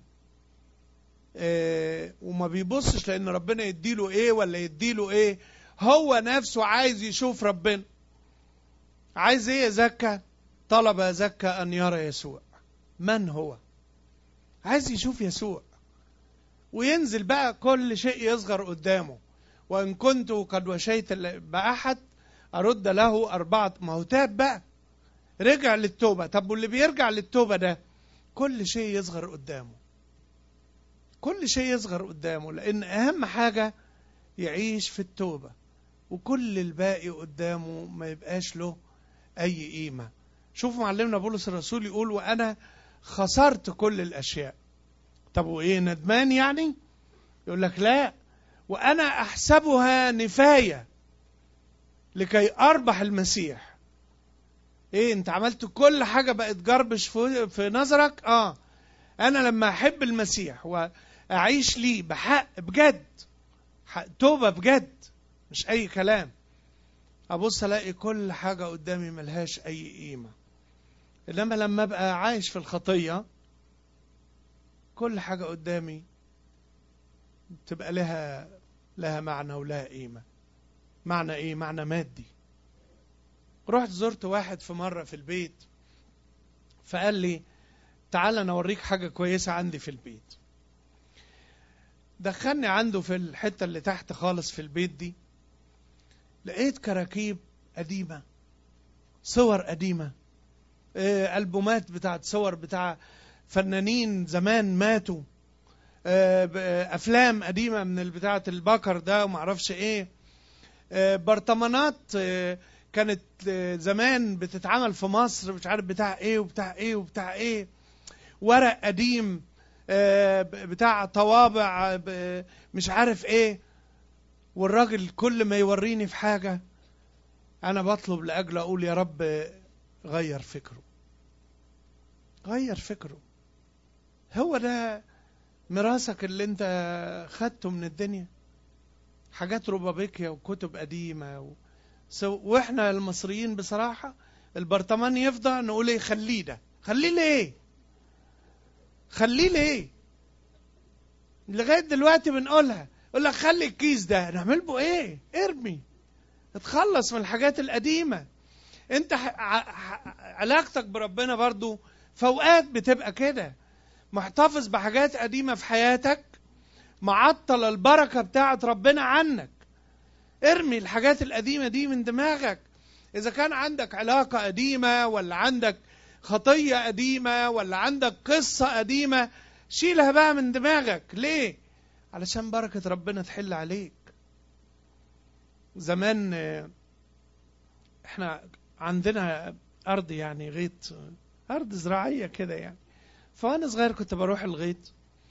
آه، وما بيبصش لأن ربنا يديله إيه ولا يديله إيه هو نفسه عايز يشوف ربنا عايز إيه يزكى طلب زكى أن يرى يسوع من هو عايز يشوف يسوع وينزل بقى كل شيء يصغر قدامه وإن كنت قد وشيت بأحد أرد له أربعة ما هو تاب بقى رجع للتوبة طب واللي بيرجع للتوبة ده كل شيء يصغر قدامه كل شيء يصغر قدامه لأن أهم حاجة يعيش في التوبة وكل الباقي قدامه ما يبقاش له أي قيمة شوفوا معلمنا بولس الرسول يقول وأنا خسرت كل الأشياء طب وإيه ندمان يعني يقول لك لا وأنا أحسبها نفاية لكي أربح المسيح إيه أنت عملت كل حاجة بقت جربش في, في نظرك آه أنا لما أحب المسيح وأعيش ليه بحق بجد حق توبة بجد مش أي كلام أبص ألاقي كل حاجة قدامي ملهاش أي قيمة إنما لما أبقى عايش في الخطية كل حاجة قدامي تبقى لها لها معنى ولها قيمة معنى إيه؟ معنى مادي رحت زرت واحد في مرة في البيت فقال لي تعال أنا أوريك حاجة كويسة عندي في البيت دخلني عنده في الحتة اللي تحت خالص في البيت دي لقيت كراكيب قديمة صور قديمة آه، ألبومات بتاعت صور بتاع فنانين زمان ماتوا آه، ب- آه، أفلام قديمة من بتاعة البكر ده ومعرفش إيه آه، برطمانات آه، كانت آه، زمان بتتعمل في مصر مش عارف بتاع إيه وبتاع إيه وبتاع إيه ورق قديم آه، ب- بتاع طوابع آه، ب- مش عارف إيه والراجل كل ما يوريني في حاجة أنا بطلب لأجل أقول يا رب غير فكره غير فكره هو ده ميراثك اللي انت خدته من الدنيا حاجات ربابيكيا وكتب قديمة و... سو... واحنا المصريين بصراحة البرطمان يفضى نقول ايه خليه ده خليه ليه خليه ليه لغاية دلوقتي بنقولها يقول لك خلي الكيس ده نعمل به ايه ارمي اتخلص من الحاجات القديمة انت ح... ع... ح... علاقتك بربنا برضو فوقات بتبقى كده محتفظ بحاجات قديمة في حياتك معطل البركة بتاعت ربنا عنك ارمي الحاجات القديمة دي من دماغك إذا كان عندك علاقة قديمة ولا عندك خطية قديمة ولا عندك قصة قديمة شيلها بقى من دماغك ليه؟ علشان بركة ربنا تحل عليك زمان آه، احنا عندنا أرض يعني غيط أرض زراعية كده يعني فأنا صغير كنت بروح الغيط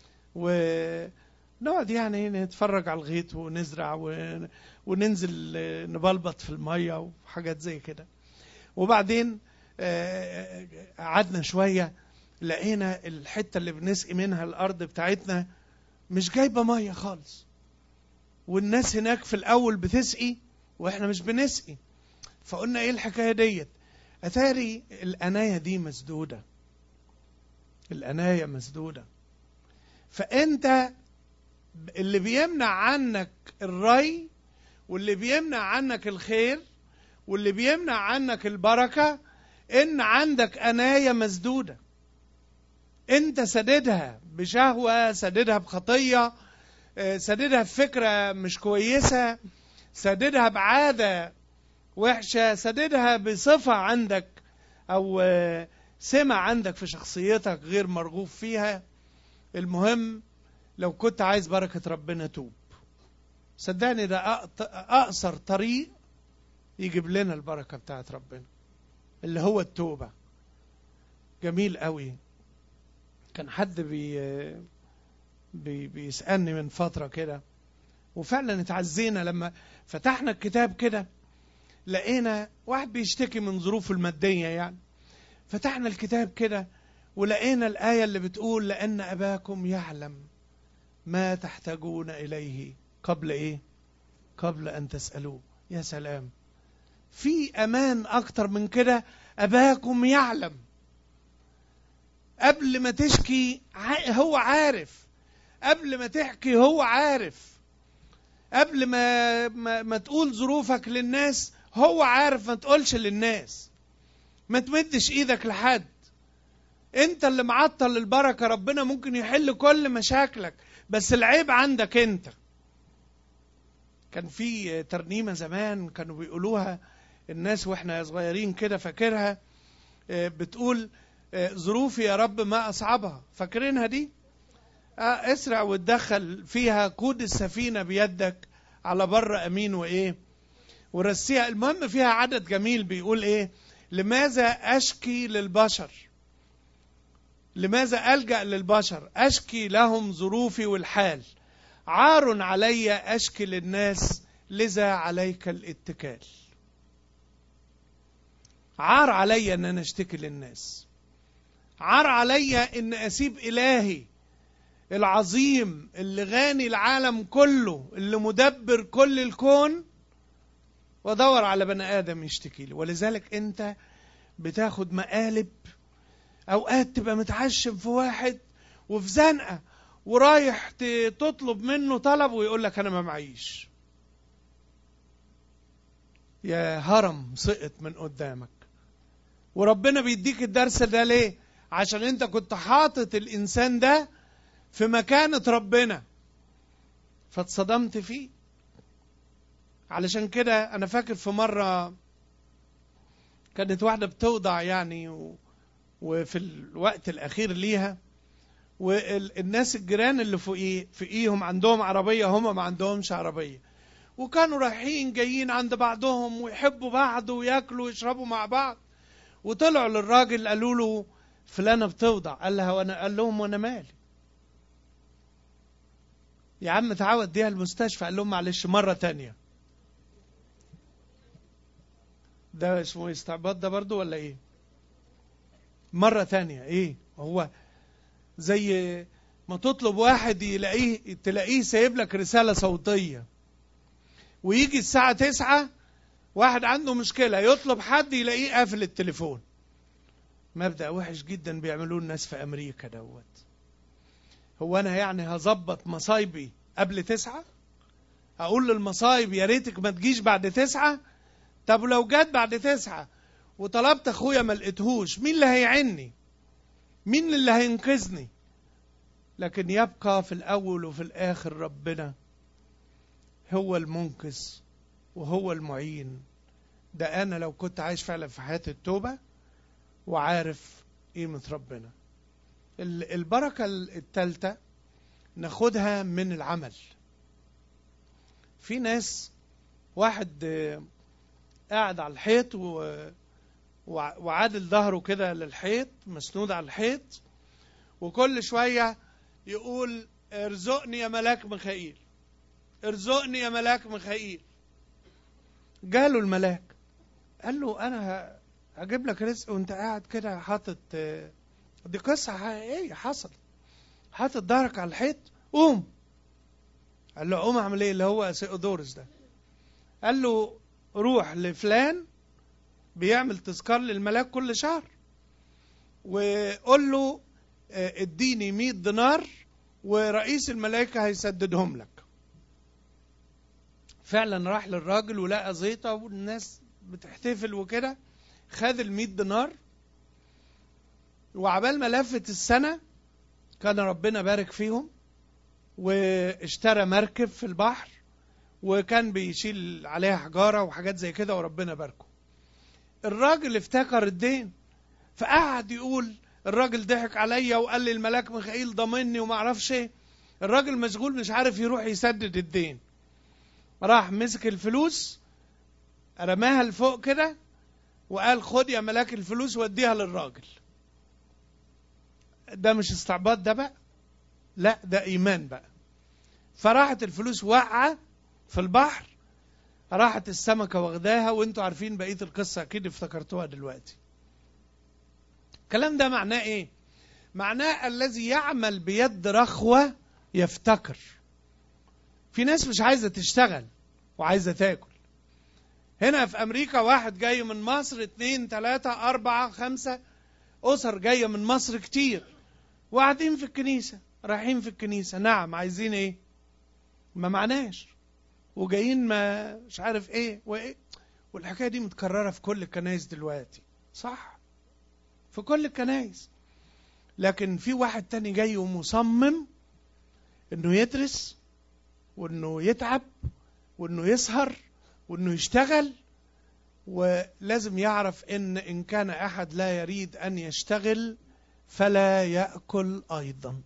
ونقعد يعني نتفرج على الغيط ونزرع ون- وننزل آه، نبلبط في المية وحاجات زي كده وبعدين آه، قعدنا شوية لقينا الحتة اللي بنسقي منها الأرض بتاعتنا مش جايبة مية خالص والناس هناك في الأول بتسقي وإحنا مش بنسقي فقلنا إيه الحكاية ديت أتاري الأناية دي مسدودة الأناية مسدودة فأنت اللي بيمنع عنك الري واللي بيمنع عنك الخير واللي بيمنع عنك البركة إن عندك أناية مسدودة أنت سددها بشهوة سددها بخطية آه، سددها بفكرة مش كويسة سددها بعادة وحشة سددها بصفة عندك أو آه، سمة عندك في شخصيتك غير مرغوب فيها المهم لو كنت عايز بركة ربنا توب صدقني ده أقط- أقصر طريق يجيب لنا البركة بتاعت ربنا اللي هو التوبة جميل قوي كان حد بي بي بيسألني من فترة كده وفعلا اتعزينا لما فتحنا الكتاب كده لقينا واحد بيشتكي من ظروفه المادية يعني فتحنا الكتاب كده ولقينا الآية اللي بتقول لأن أباكم يعلم ما تحتاجون إليه قبل إيه قبل أن تسألوه يا سلام في أمان أكتر من كده أباكم يعلم قبل ما تشكي ع- هو عارف قبل ما تحكي هو عارف قبل ما ما, ما تقول ظروفك للناس هو عارف ما تقولش للناس ما تمدش ايدك لحد انت اللي معطل البركه ربنا ممكن يحل كل مشاكلك بس العيب عندك انت كان في ترنيمه زمان كانوا بيقولوها الناس واحنا صغيرين كده فاكرها آه، بتقول آه، ظروفي يا رب ما اصعبها فاكرينها دي آه اسرع وتدخل فيها قود السفينه بيدك على بر امين وايه ورسيها المهم فيها عدد جميل بيقول ايه لماذا اشكي للبشر لماذا الجا للبشر اشكي لهم ظروفي والحال عار علي اشكي للناس لذا عليك الاتكال عار علي ان انا اشتكي للناس عار علي ان اسيب الهي العظيم اللي غاني العالم كله اللي مدبر كل الكون وادور على بني ادم يشتكي لي ولذلك انت بتاخد مقالب اوقات تبقى متعشم في واحد وفي زنقه ورايح ت- تطلب منه طلب ويقول لك انا ما معيش يا هرم سقط من قدامك وربنا بيديك الدرس ده ليه عشان انت كنت حاطط الانسان ده في مكانة ربنا فاتصدمت فيه علشان كده انا فاكر في مرة كانت واحدة بتوضع يعني و... وفي الوقت الاخير ليها والناس الجيران اللي فوقيه فوقيهم عندهم عربية هما ما عندهمش عربية وكانوا رايحين جايين عند بعضهم ويحبوا بعض وياكلوا ويشربوا مع بعض وطلعوا للراجل قالوا له فلانة بتوضع قال لها وانا قال لهم وانا مالي يا عم تعالى اديها المستشفى قال لهم معلش مرة تانية ده اسمه استعباط ده برضو ولا ايه مرة تانية ايه هو زي ما تطلب واحد يلاقيه تلاقيه سايب لك رسالة صوتية ويجي الساعة تسعة واحد عنده مشكلة يطلب حد يلاقيه قافل التليفون مبدأ وحش جدا بيعملوه الناس في أمريكا دوت هو أنا يعني هظبط مصايبي قبل تسعة أقول للمصايب يا ريتك ما تجيش بعد تسعة طب لو جت بعد تسعة وطلبت أخويا ما لقيتهوش مين اللي هيعني مين اللي هينقذني لكن يبقى في الأول وفي الآخر ربنا هو المنقذ وهو المعين ده أنا لو كنت عايش فعلا في حياة التوبة وعارف قيمة ربنا ال- البركة الثالثة ناخدها من العمل في ناس واحد آه، قاعد على الحيط و- وع- وعادل ظهره كده للحيط مسنود على الحيط وكل شوية يقول ارزقني يا ملاك ميخائيل ارزقني يا ملاك ميخائيل جاله الملاك قال له انا ه- هجيب لك رزق وانت قاعد كده حاطط آه، دي قصة حقيقية حصلت حاطط ظهرك على الحيط قوم قال له قوم اعمل ايه اللي هو سيودورس ده قال له روح لفلان بيعمل تذكار للملاك كل شهر وقول له آه، اديني 100 دينار ورئيس الملائكة هيسددهم لك فعلا راح للراجل ولقى زيطة والناس بتحتفل وكده خد ال 100 دينار وعبال ما لفت السنة كان ربنا بارك فيهم واشترى مركب في البحر وكان بيشيل عليها حجارة وحاجات زي كده وربنا باركه الراجل افتكر الدين فقعد يقول الراجل ضحك عليا وقال لي الملاك ميخائيل ضامني وما اعرفش ايه الراجل مشغول مش عارف يروح يسدد الدين راح مسك الفلوس رماها لفوق كده وقال خد يا ملاك الفلوس وديها للراجل ده مش استعباط ده بقى لا ده ايمان بقى فراحت الفلوس واقعه في البحر راحت السمكه واخداها وانتوا عارفين بقيه القصه اكيد افتكرتوها دلوقتي الكلام ده معناه ايه معناه الذي يعمل بيد رخوه يفتكر في ناس مش عايزه تشتغل وعايزه تاكل هنا في امريكا واحد جاي من مصر اتنين تلاتة اربعة خمسة اسر جايه من مصر كتير وقاعدين في الكنيسه رايحين في الكنيسه نعم عايزين ايه ما معناش وجايين ما مش عارف ايه وايه والحكايه دي متكرره في كل الكنايس دلوقتي صح في كل الكنايس لكن في واحد تاني جاي ومصمم انه يدرس وانه يتعب وانه يسهر وانه يشتغل ولازم يعرف ان ان كان احد لا يريد ان يشتغل فلا ياكل ايضا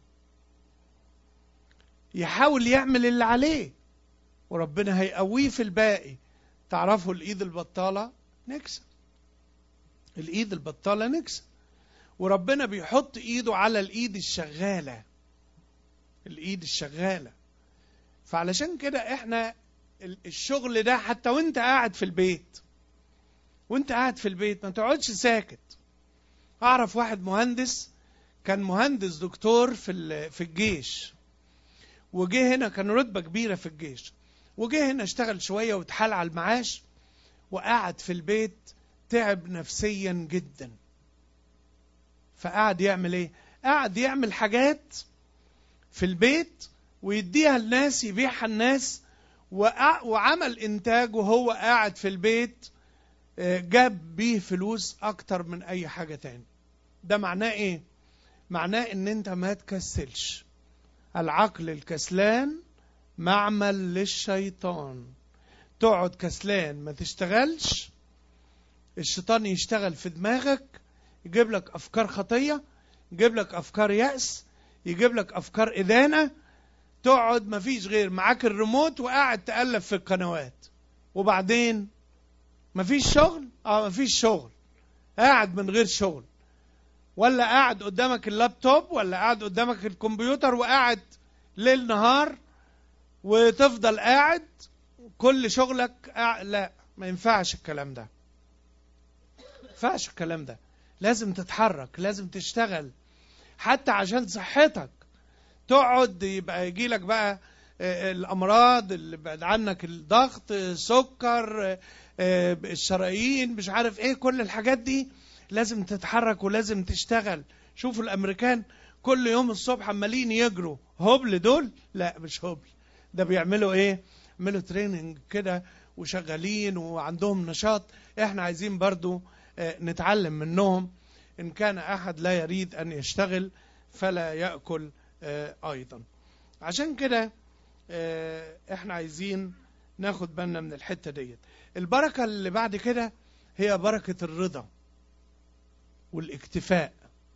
يحاول يعمل اللي عليه وربنا هيقويه في الباقي تعرفوا الايد البطاله نكسه الايد البطاله نكسه وربنا بيحط ايده على الايد الشغاله الايد الشغاله فعلشان كده احنا الشغل ده حتى وانت قاعد في البيت وانت قاعد في البيت ما تقعدش ساكت اعرف واحد مهندس كان مهندس دكتور في في الجيش وجه هنا كان رتبه كبيره في الجيش وجه هنا اشتغل شويه واتحال على المعاش وقعد في البيت تعب نفسيا جدا فقعد يعمل ايه قعد يعمل حاجات في البيت ويديها الناس يبيعها الناس وعمل انتاج وهو قاعد في البيت جاب بيه فلوس اكتر من اي حاجه تاني ده معناه ايه معناه ان انت ما تكسلش العقل الكسلان معمل للشيطان تقعد كسلان ما تشتغلش الشيطان يشتغل في دماغك يجيب لك افكار خطيه يجيب لك افكار يأس يجيب لك افكار ادانه تقعد ما فيش غير معاك الريموت وقاعد تقلب في القنوات وبعدين ما فيش شغل اه ما فيش شغل قاعد من غير شغل ولا قاعد قدامك اللابتوب ولا قاعد قدامك الكمبيوتر وقاعد ليل نهار وتفضل قاعد كل شغلك قاعد لا ما ينفعش الكلام ده ما ينفعش الكلام ده لازم تتحرك لازم تشتغل حتى عشان صحتك تقعد يبقى يجي لك بقى الامراض اللي بعد عنك الضغط سكر الشرايين مش عارف ايه كل الحاجات دي لازم تتحرك ولازم تشتغل شوفوا الامريكان كل يوم الصبح عمالين يجروا هبل دول لا مش هبل ده بيعملوا ايه يعملوا تريننج كده وشغالين وعندهم نشاط احنا عايزين برضو نتعلم منهم ان كان احد لا يريد ان يشتغل فلا ياكل ايضا عشان كده احنا عايزين ناخد بالنا من الحته ديت البركه اللي بعد كده هي بركه الرضا والاكتفاء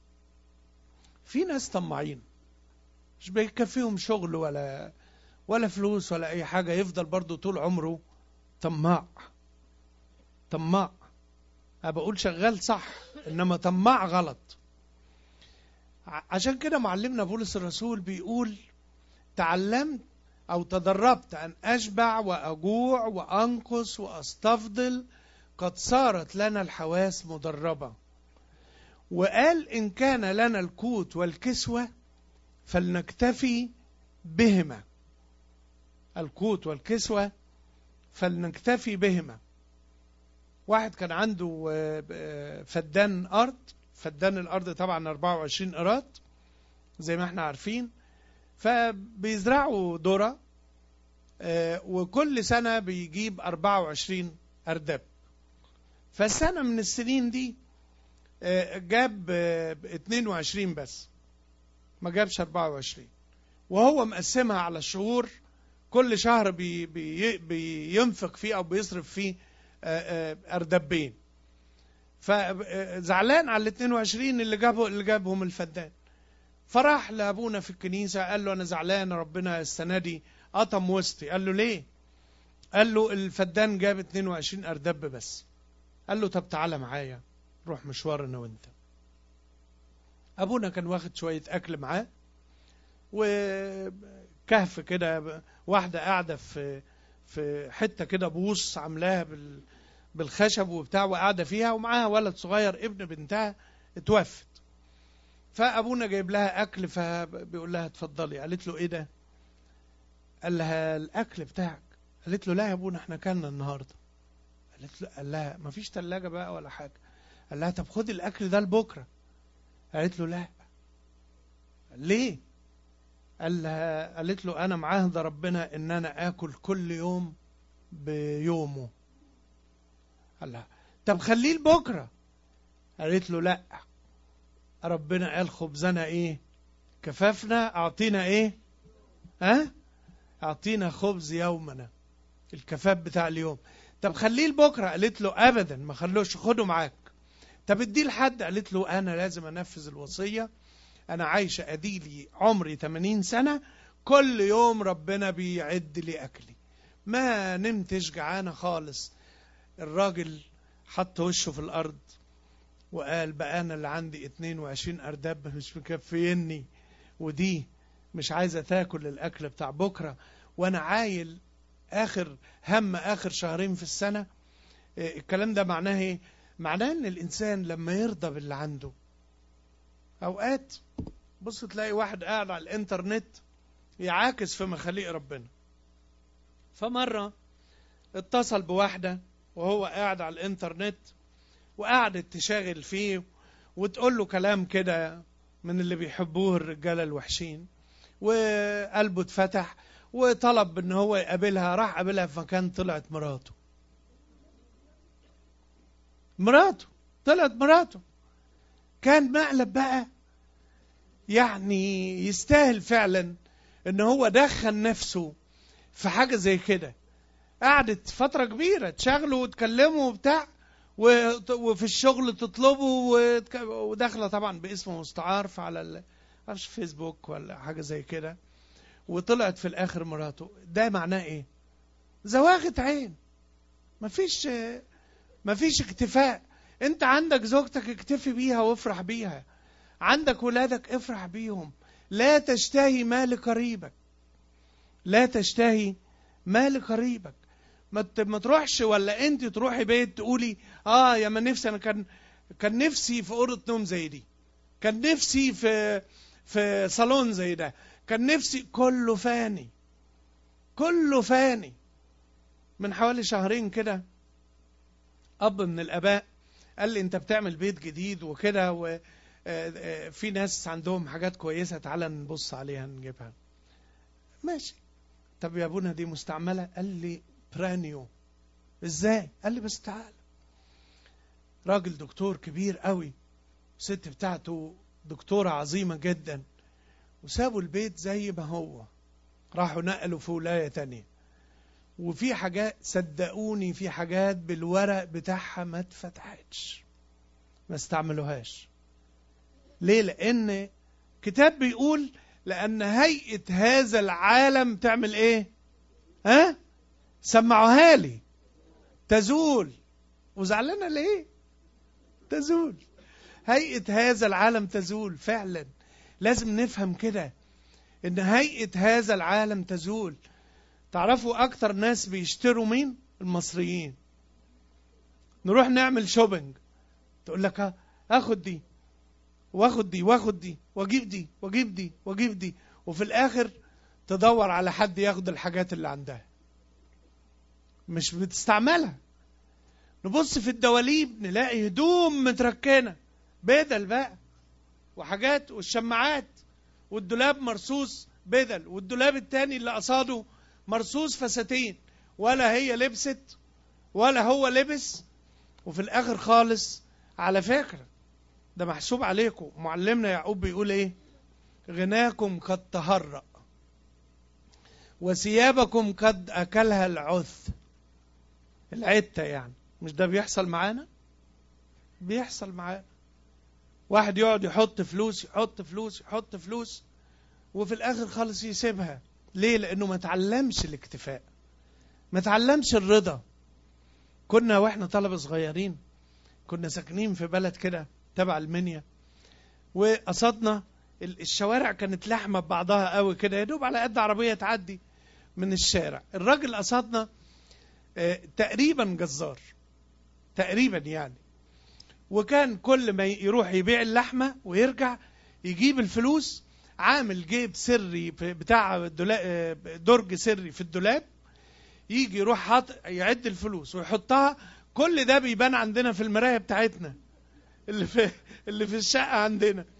في ناس طماعين مش بيكفيهم شغل ولا ولا فلوس ولا اي حاجه يفضل برضه طول عمره طماع طماع انا بقول شغال صح انما طماع غلط عشان كده معلمنا بولس الرسول بيقول تعلمت او تدربت ان اشبع واجوع وانقص واستفضل قد صارت لنا الحواس مدربه وقال ان كان لنا القوت والكسوه فلنكتفي بهما القوت والكسوه فلنكتفي بهما واحد كان عنده فدان ارض فدان الارض طبعا 24 قيراط زي ما احنا عارفين فبيزرعوا ذره وكل سنه بيجيب 24 ارداب فالسنه من السنين دي جاب 22 بس ما جابش 24 وهو مقسمها على الشهور كل شهر بي بي بينفق فيه او بيصرف فيه اردبين فزعلان على ال 22 اللي جابه اللي جابهم الفدان فراح لابونا في الكنيسه قال له انا زعلان ربنا السنه دي قطم وسطي قال له ليه؟ قال له الفدان جاب 22 اردب بس قال له طب تعالى معايا روح مشوار انا وانت ابونا كان واخد شويه اكل معاه وكهف كده واحده قاعده في في حته كده بوص عاملاها بال بالخشب وبتاع وقاعده فيها ومعاها ولد صغير ابن بنتها اتوفت فابونا جايب لها اكل فبيقول لها اتفضلي قالت له ايه ده قال لها الاكل بتاعك قالت له لا يا ابونا احنا كلنا النهارده قالت له قال لها ما فيش ثلاجه بقى ولا حاجه قال لها طب خدي الاكل ده لبكره قالت له لا ليه قال لها قالت له انا معاهد ربنا ان انا اكل كل يوم بيومه قال لها طب خليه لبكره قالت له لا ربنا قال خبزنا ايه كفافنا اعطينا ايه ها اعطينا خبز يومنا الكفاف بتاع اليوم طب خليه لبكره قالت له ابدا ما خلوش خده معاك طب اديه لحد قالت له انا لازم انفذ الوصيه انا عايشه اديلي عمري 80 سنه كل يوم ربنا بيعد لي اكلي ما نمتش جعانه خالص الراجل حط وشه في الارض وقال بقى انا اللي عندي 22 ارداب مش مكفيني ودي مش عايزه تاكل الاكل بتاع بكره وانا عايل اخر هم اخر شهرين في السنه إيه الكلام ده معناه ايه معناه ان الانسان لما يرضى باللي عنده اوقات بص تلاقي واحد قاعد على الانترنت يعاكس في مخاليق ربنا فمره اتصل بواحده وهو قاعد على الانترنت وقعدت تشاغل فيه وتقول له كلام كده من اللي بيحبوه الرجاله الوحشين وقلبه اتفتح وطلب ان هو يقابلها راح قابلها في مكان طلعت مراته مراته طلعت مراته كان مقلب بقى يعني يستاهل فعلا ان هو دخل نفسه في حاجه زي كده قعدت فتره كبيره تشغلوا وتكلموا وبتاع وفي الشغل تطلبه وداخله طبعا باسم مستعار على معرفش فيسبوك ولا حاجه زي كده وطلعت في الاخر مراته ده معناه ايه زواغة عين مفيش مفيش اكتفاء انت عندك زوجتك اكتفي بيها وافرح بيها عندك ولادك افرح بيهم لا تشتهي ما لقريبك لا تشتهي ما لقريبك ما ما تروحش ولا انت تروحي بيت تقولي اه يا ما نفسي انا كان كان نفسي في اوضه نوم زي دي كان نفسي في في صالون زي ده كان نفسي كله فاني كله فاني من حوالي شهرين كده اب من الاباء قال لي انت بتعمل بيت جديد وكده وفي ناس عندهم حاجات كويسه تعالى نبص عليها نجيبها ماشي طب يا ابونا دي مستعمله قال لي برانيو ازاي قال لي بس تعال راجل دكتور كبير قوي الست بتاعته دكتورة عظيمة جدا وسابوا البيت زي ما هو راحوا نقلوا في ولاية تانية وفي حاجات صدقوني في حاجات بالورق بتاعها ما اتفتحتش ما استعملوهاش ليه لان كتاب بيقول لان هيئة هذا العالم تعمل ايه ها سمعوها لي تزول وزعلانة ليه تزول هيئة هذا العالم تزول فعلا لازم نفهم كده ان هيئة هذا العالم تزول تعرفوا اكتر ناس بيشتروا مين المصريين نروح نعمل شوبينج تقول لك اخد دي واخد دي واخد دي واجيب دي واجيب دي واجيب دي وفي الاخر تدور على حد ياخد الحاجات اللي عندها مش بتستعملها نبص في الدواليب نلاقي هدوم متركنه بدل بقى وحاجات والشماعات والدولاب مرصوص بدل والدولاب التاني اللي قصاده مرصوص فساتين ولا هي لبست ولا هو لبس وفي الاخر خالص على فكره ده محسوب عليكم معلمنا يعقوب بيقول ايه غناكم قد تهرأ وثيابكم قد اكلها العث العتة يعني مش ده بيحصل معانا بيحصل معانا واحد يقعد يحط فلوس يحط فلوس يحط فلوس وفي الاخر خالص يسيبها ليه لانه ما تعلمش الاكتفاء ما تعلمش الرضا كنا واحنا طلبه صغيرين كنا ساكنين في بلد كده تبع المنيا وقصدنا الشوارع كانت لحمه ببعضها قوي كده يا دوب على قد عربيه تعدي من الشارع الراجل قصدنا آه تقريبا جزار تقريبا يعني وكان كل ما يروح يبيع اللحمه ويرجع يجيب الفلوس عامل جيب سري بتاع درج سري في الدولاب يجي يروح حاط يعد الفلوس ويحطها كل ده بيبان عندنا في المرايه بتاعتنا اللي في اللي في الشقه عندنا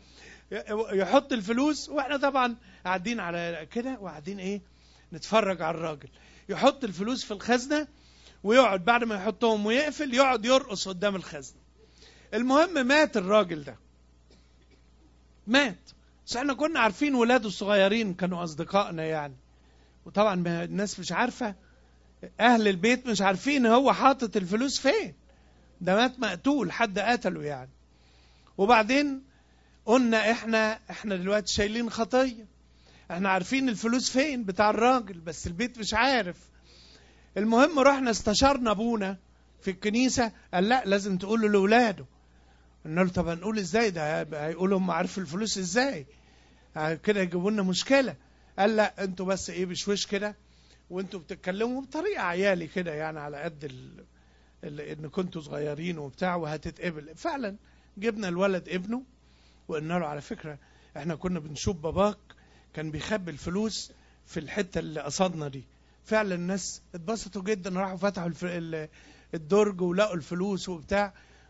يحط الفلوس واحنا طبعا قاعدين على كده وقاعدين ايه نتفرج على الراجل يحط الفلوس في الخزنه ويقعد بعد ما يحطهم ويقفل يقعد يرقص قدام الخزنه المهم مات الراجل ده مات بس احنا كنا عارفين ولاده الصغيرين كانوا اصدقائنا يعني وطبعا ما الناس مش عارفه اهل البيت مش عارفين هو حاطط الفلوس فين ده مات مقتول حد قتله يعني وبعدين قلنا احنا احنا دلوقتي شايلين خطيه احنا عارفين الفلوس فين بتاع الراجل بس البيت مش عارف المهم رحنا استشرنا ابونا في الكنيسه قال لا لازم تقولوا لاولاده قلنا له طب هنقول ازاي ده هيقولوا هم عارفوا الفلوس ازاي كده يجيبوا لنا مشكله قال لا انتوا بس ايه بشويش كده وانتوا بتتكلموا بطريقه عيالي كده يعني على قد ال... ال... ان كنتوا صغيرين وبتاع وهتتقبل فعلا جبنا الولد ابنه وقلنا له على فكره احنا كنا بنشوف باباك كان بيخبي الفلوس في الحته اللي قصدنا دي فعلا الناس اتبسطوا جدا راحوا فتحوا الف... ال- الدرج ولقوا الفلوس وبتاع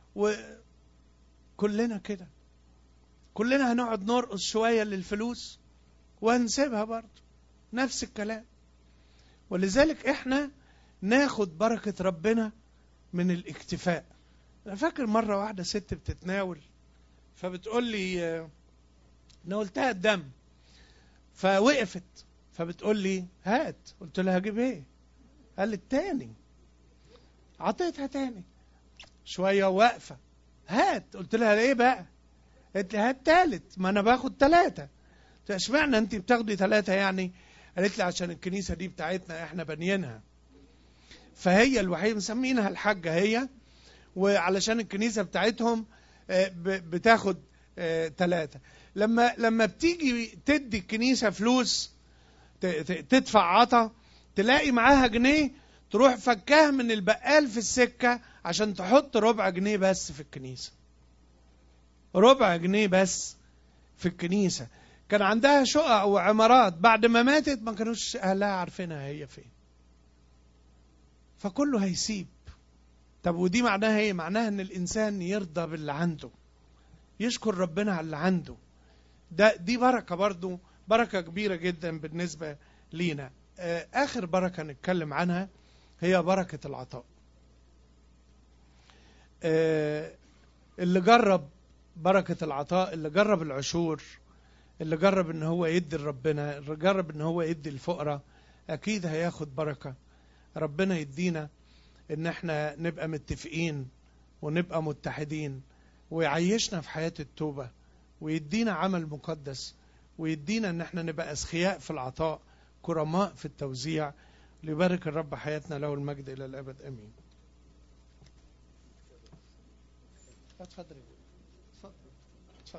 وكلنا كده كلنا هنقعد نرقص شويه للفلوس وهنسيبها برضه نفس الكلام ولذلك احنا ناخد بركه ربنا من الاكتفاء انا فاكر مره واحده ست بتتناول فبتقول لي آه، ناولتها الدم فوقفت فبتقول لي هات قلت لها هجيب ايه قال لي التاني عطيتها تاني شويه واقفه هات قلت لها ايه بقى قالت لي هات تالت ما انا باخد ثلاثه قلت لها اشمعنى انت بتاخدي ثلاثه يعني قالت لي عشان الكنيسه دي بتاعتنا احنا بانيينها فهي الوحيده مسمينها الحاجه هي وعلشان الكنيسه بتاعتهم آه، ب- بتاخد ثلاثه لما لما بتيجي تدي الكنيسه فلوس ت- ت- تدفع عطا تلاقي معاها جنيه تروح فكاها من البقال في السكه عشان تحط ربع جنيه بس في الكنيسه ربع جنيه بس في الكنيسه كان عندها شقق وعمارات بعد ما ماتت ما كانوش اهلها عارفينها هي فين فكله هيسيب طب ودي معناها ايه معناها ان الانسان يرضى باللي عنده يشكر ربنا على اللي عنده ده دي بركه برضو بركه كبيره جدا بالنسبه لينا آه، اخر بركه نتكلم عنها هي بركه العطاء آه، اللي جرب بركه العطاء اللي جرب العشور اللي جرب ان هو يدي لربنا اللي جرب ان هو يدي الفقراء اكيد هياخد بركه ربنا يدينا ان احنا نبقى متفقين ونبقى متحدين ويعيشنا في حياة التوبة ويدينا عمل مقدس ويدينا ان احنا نبقى اسخياء في العطاء كرماء في التوزيع ليبارك الرب حياتنا له المجد الى الابد امين اتفضل اتفضل اتفضل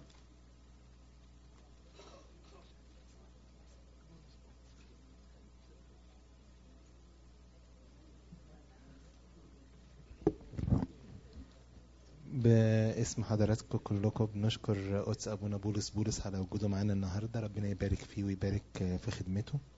باسم حضراتكم كلكم بنشكر قدس ابونا بولس بولس على وجوده معانا النهارده ربنا يبارك فيه ويبارك في خدمته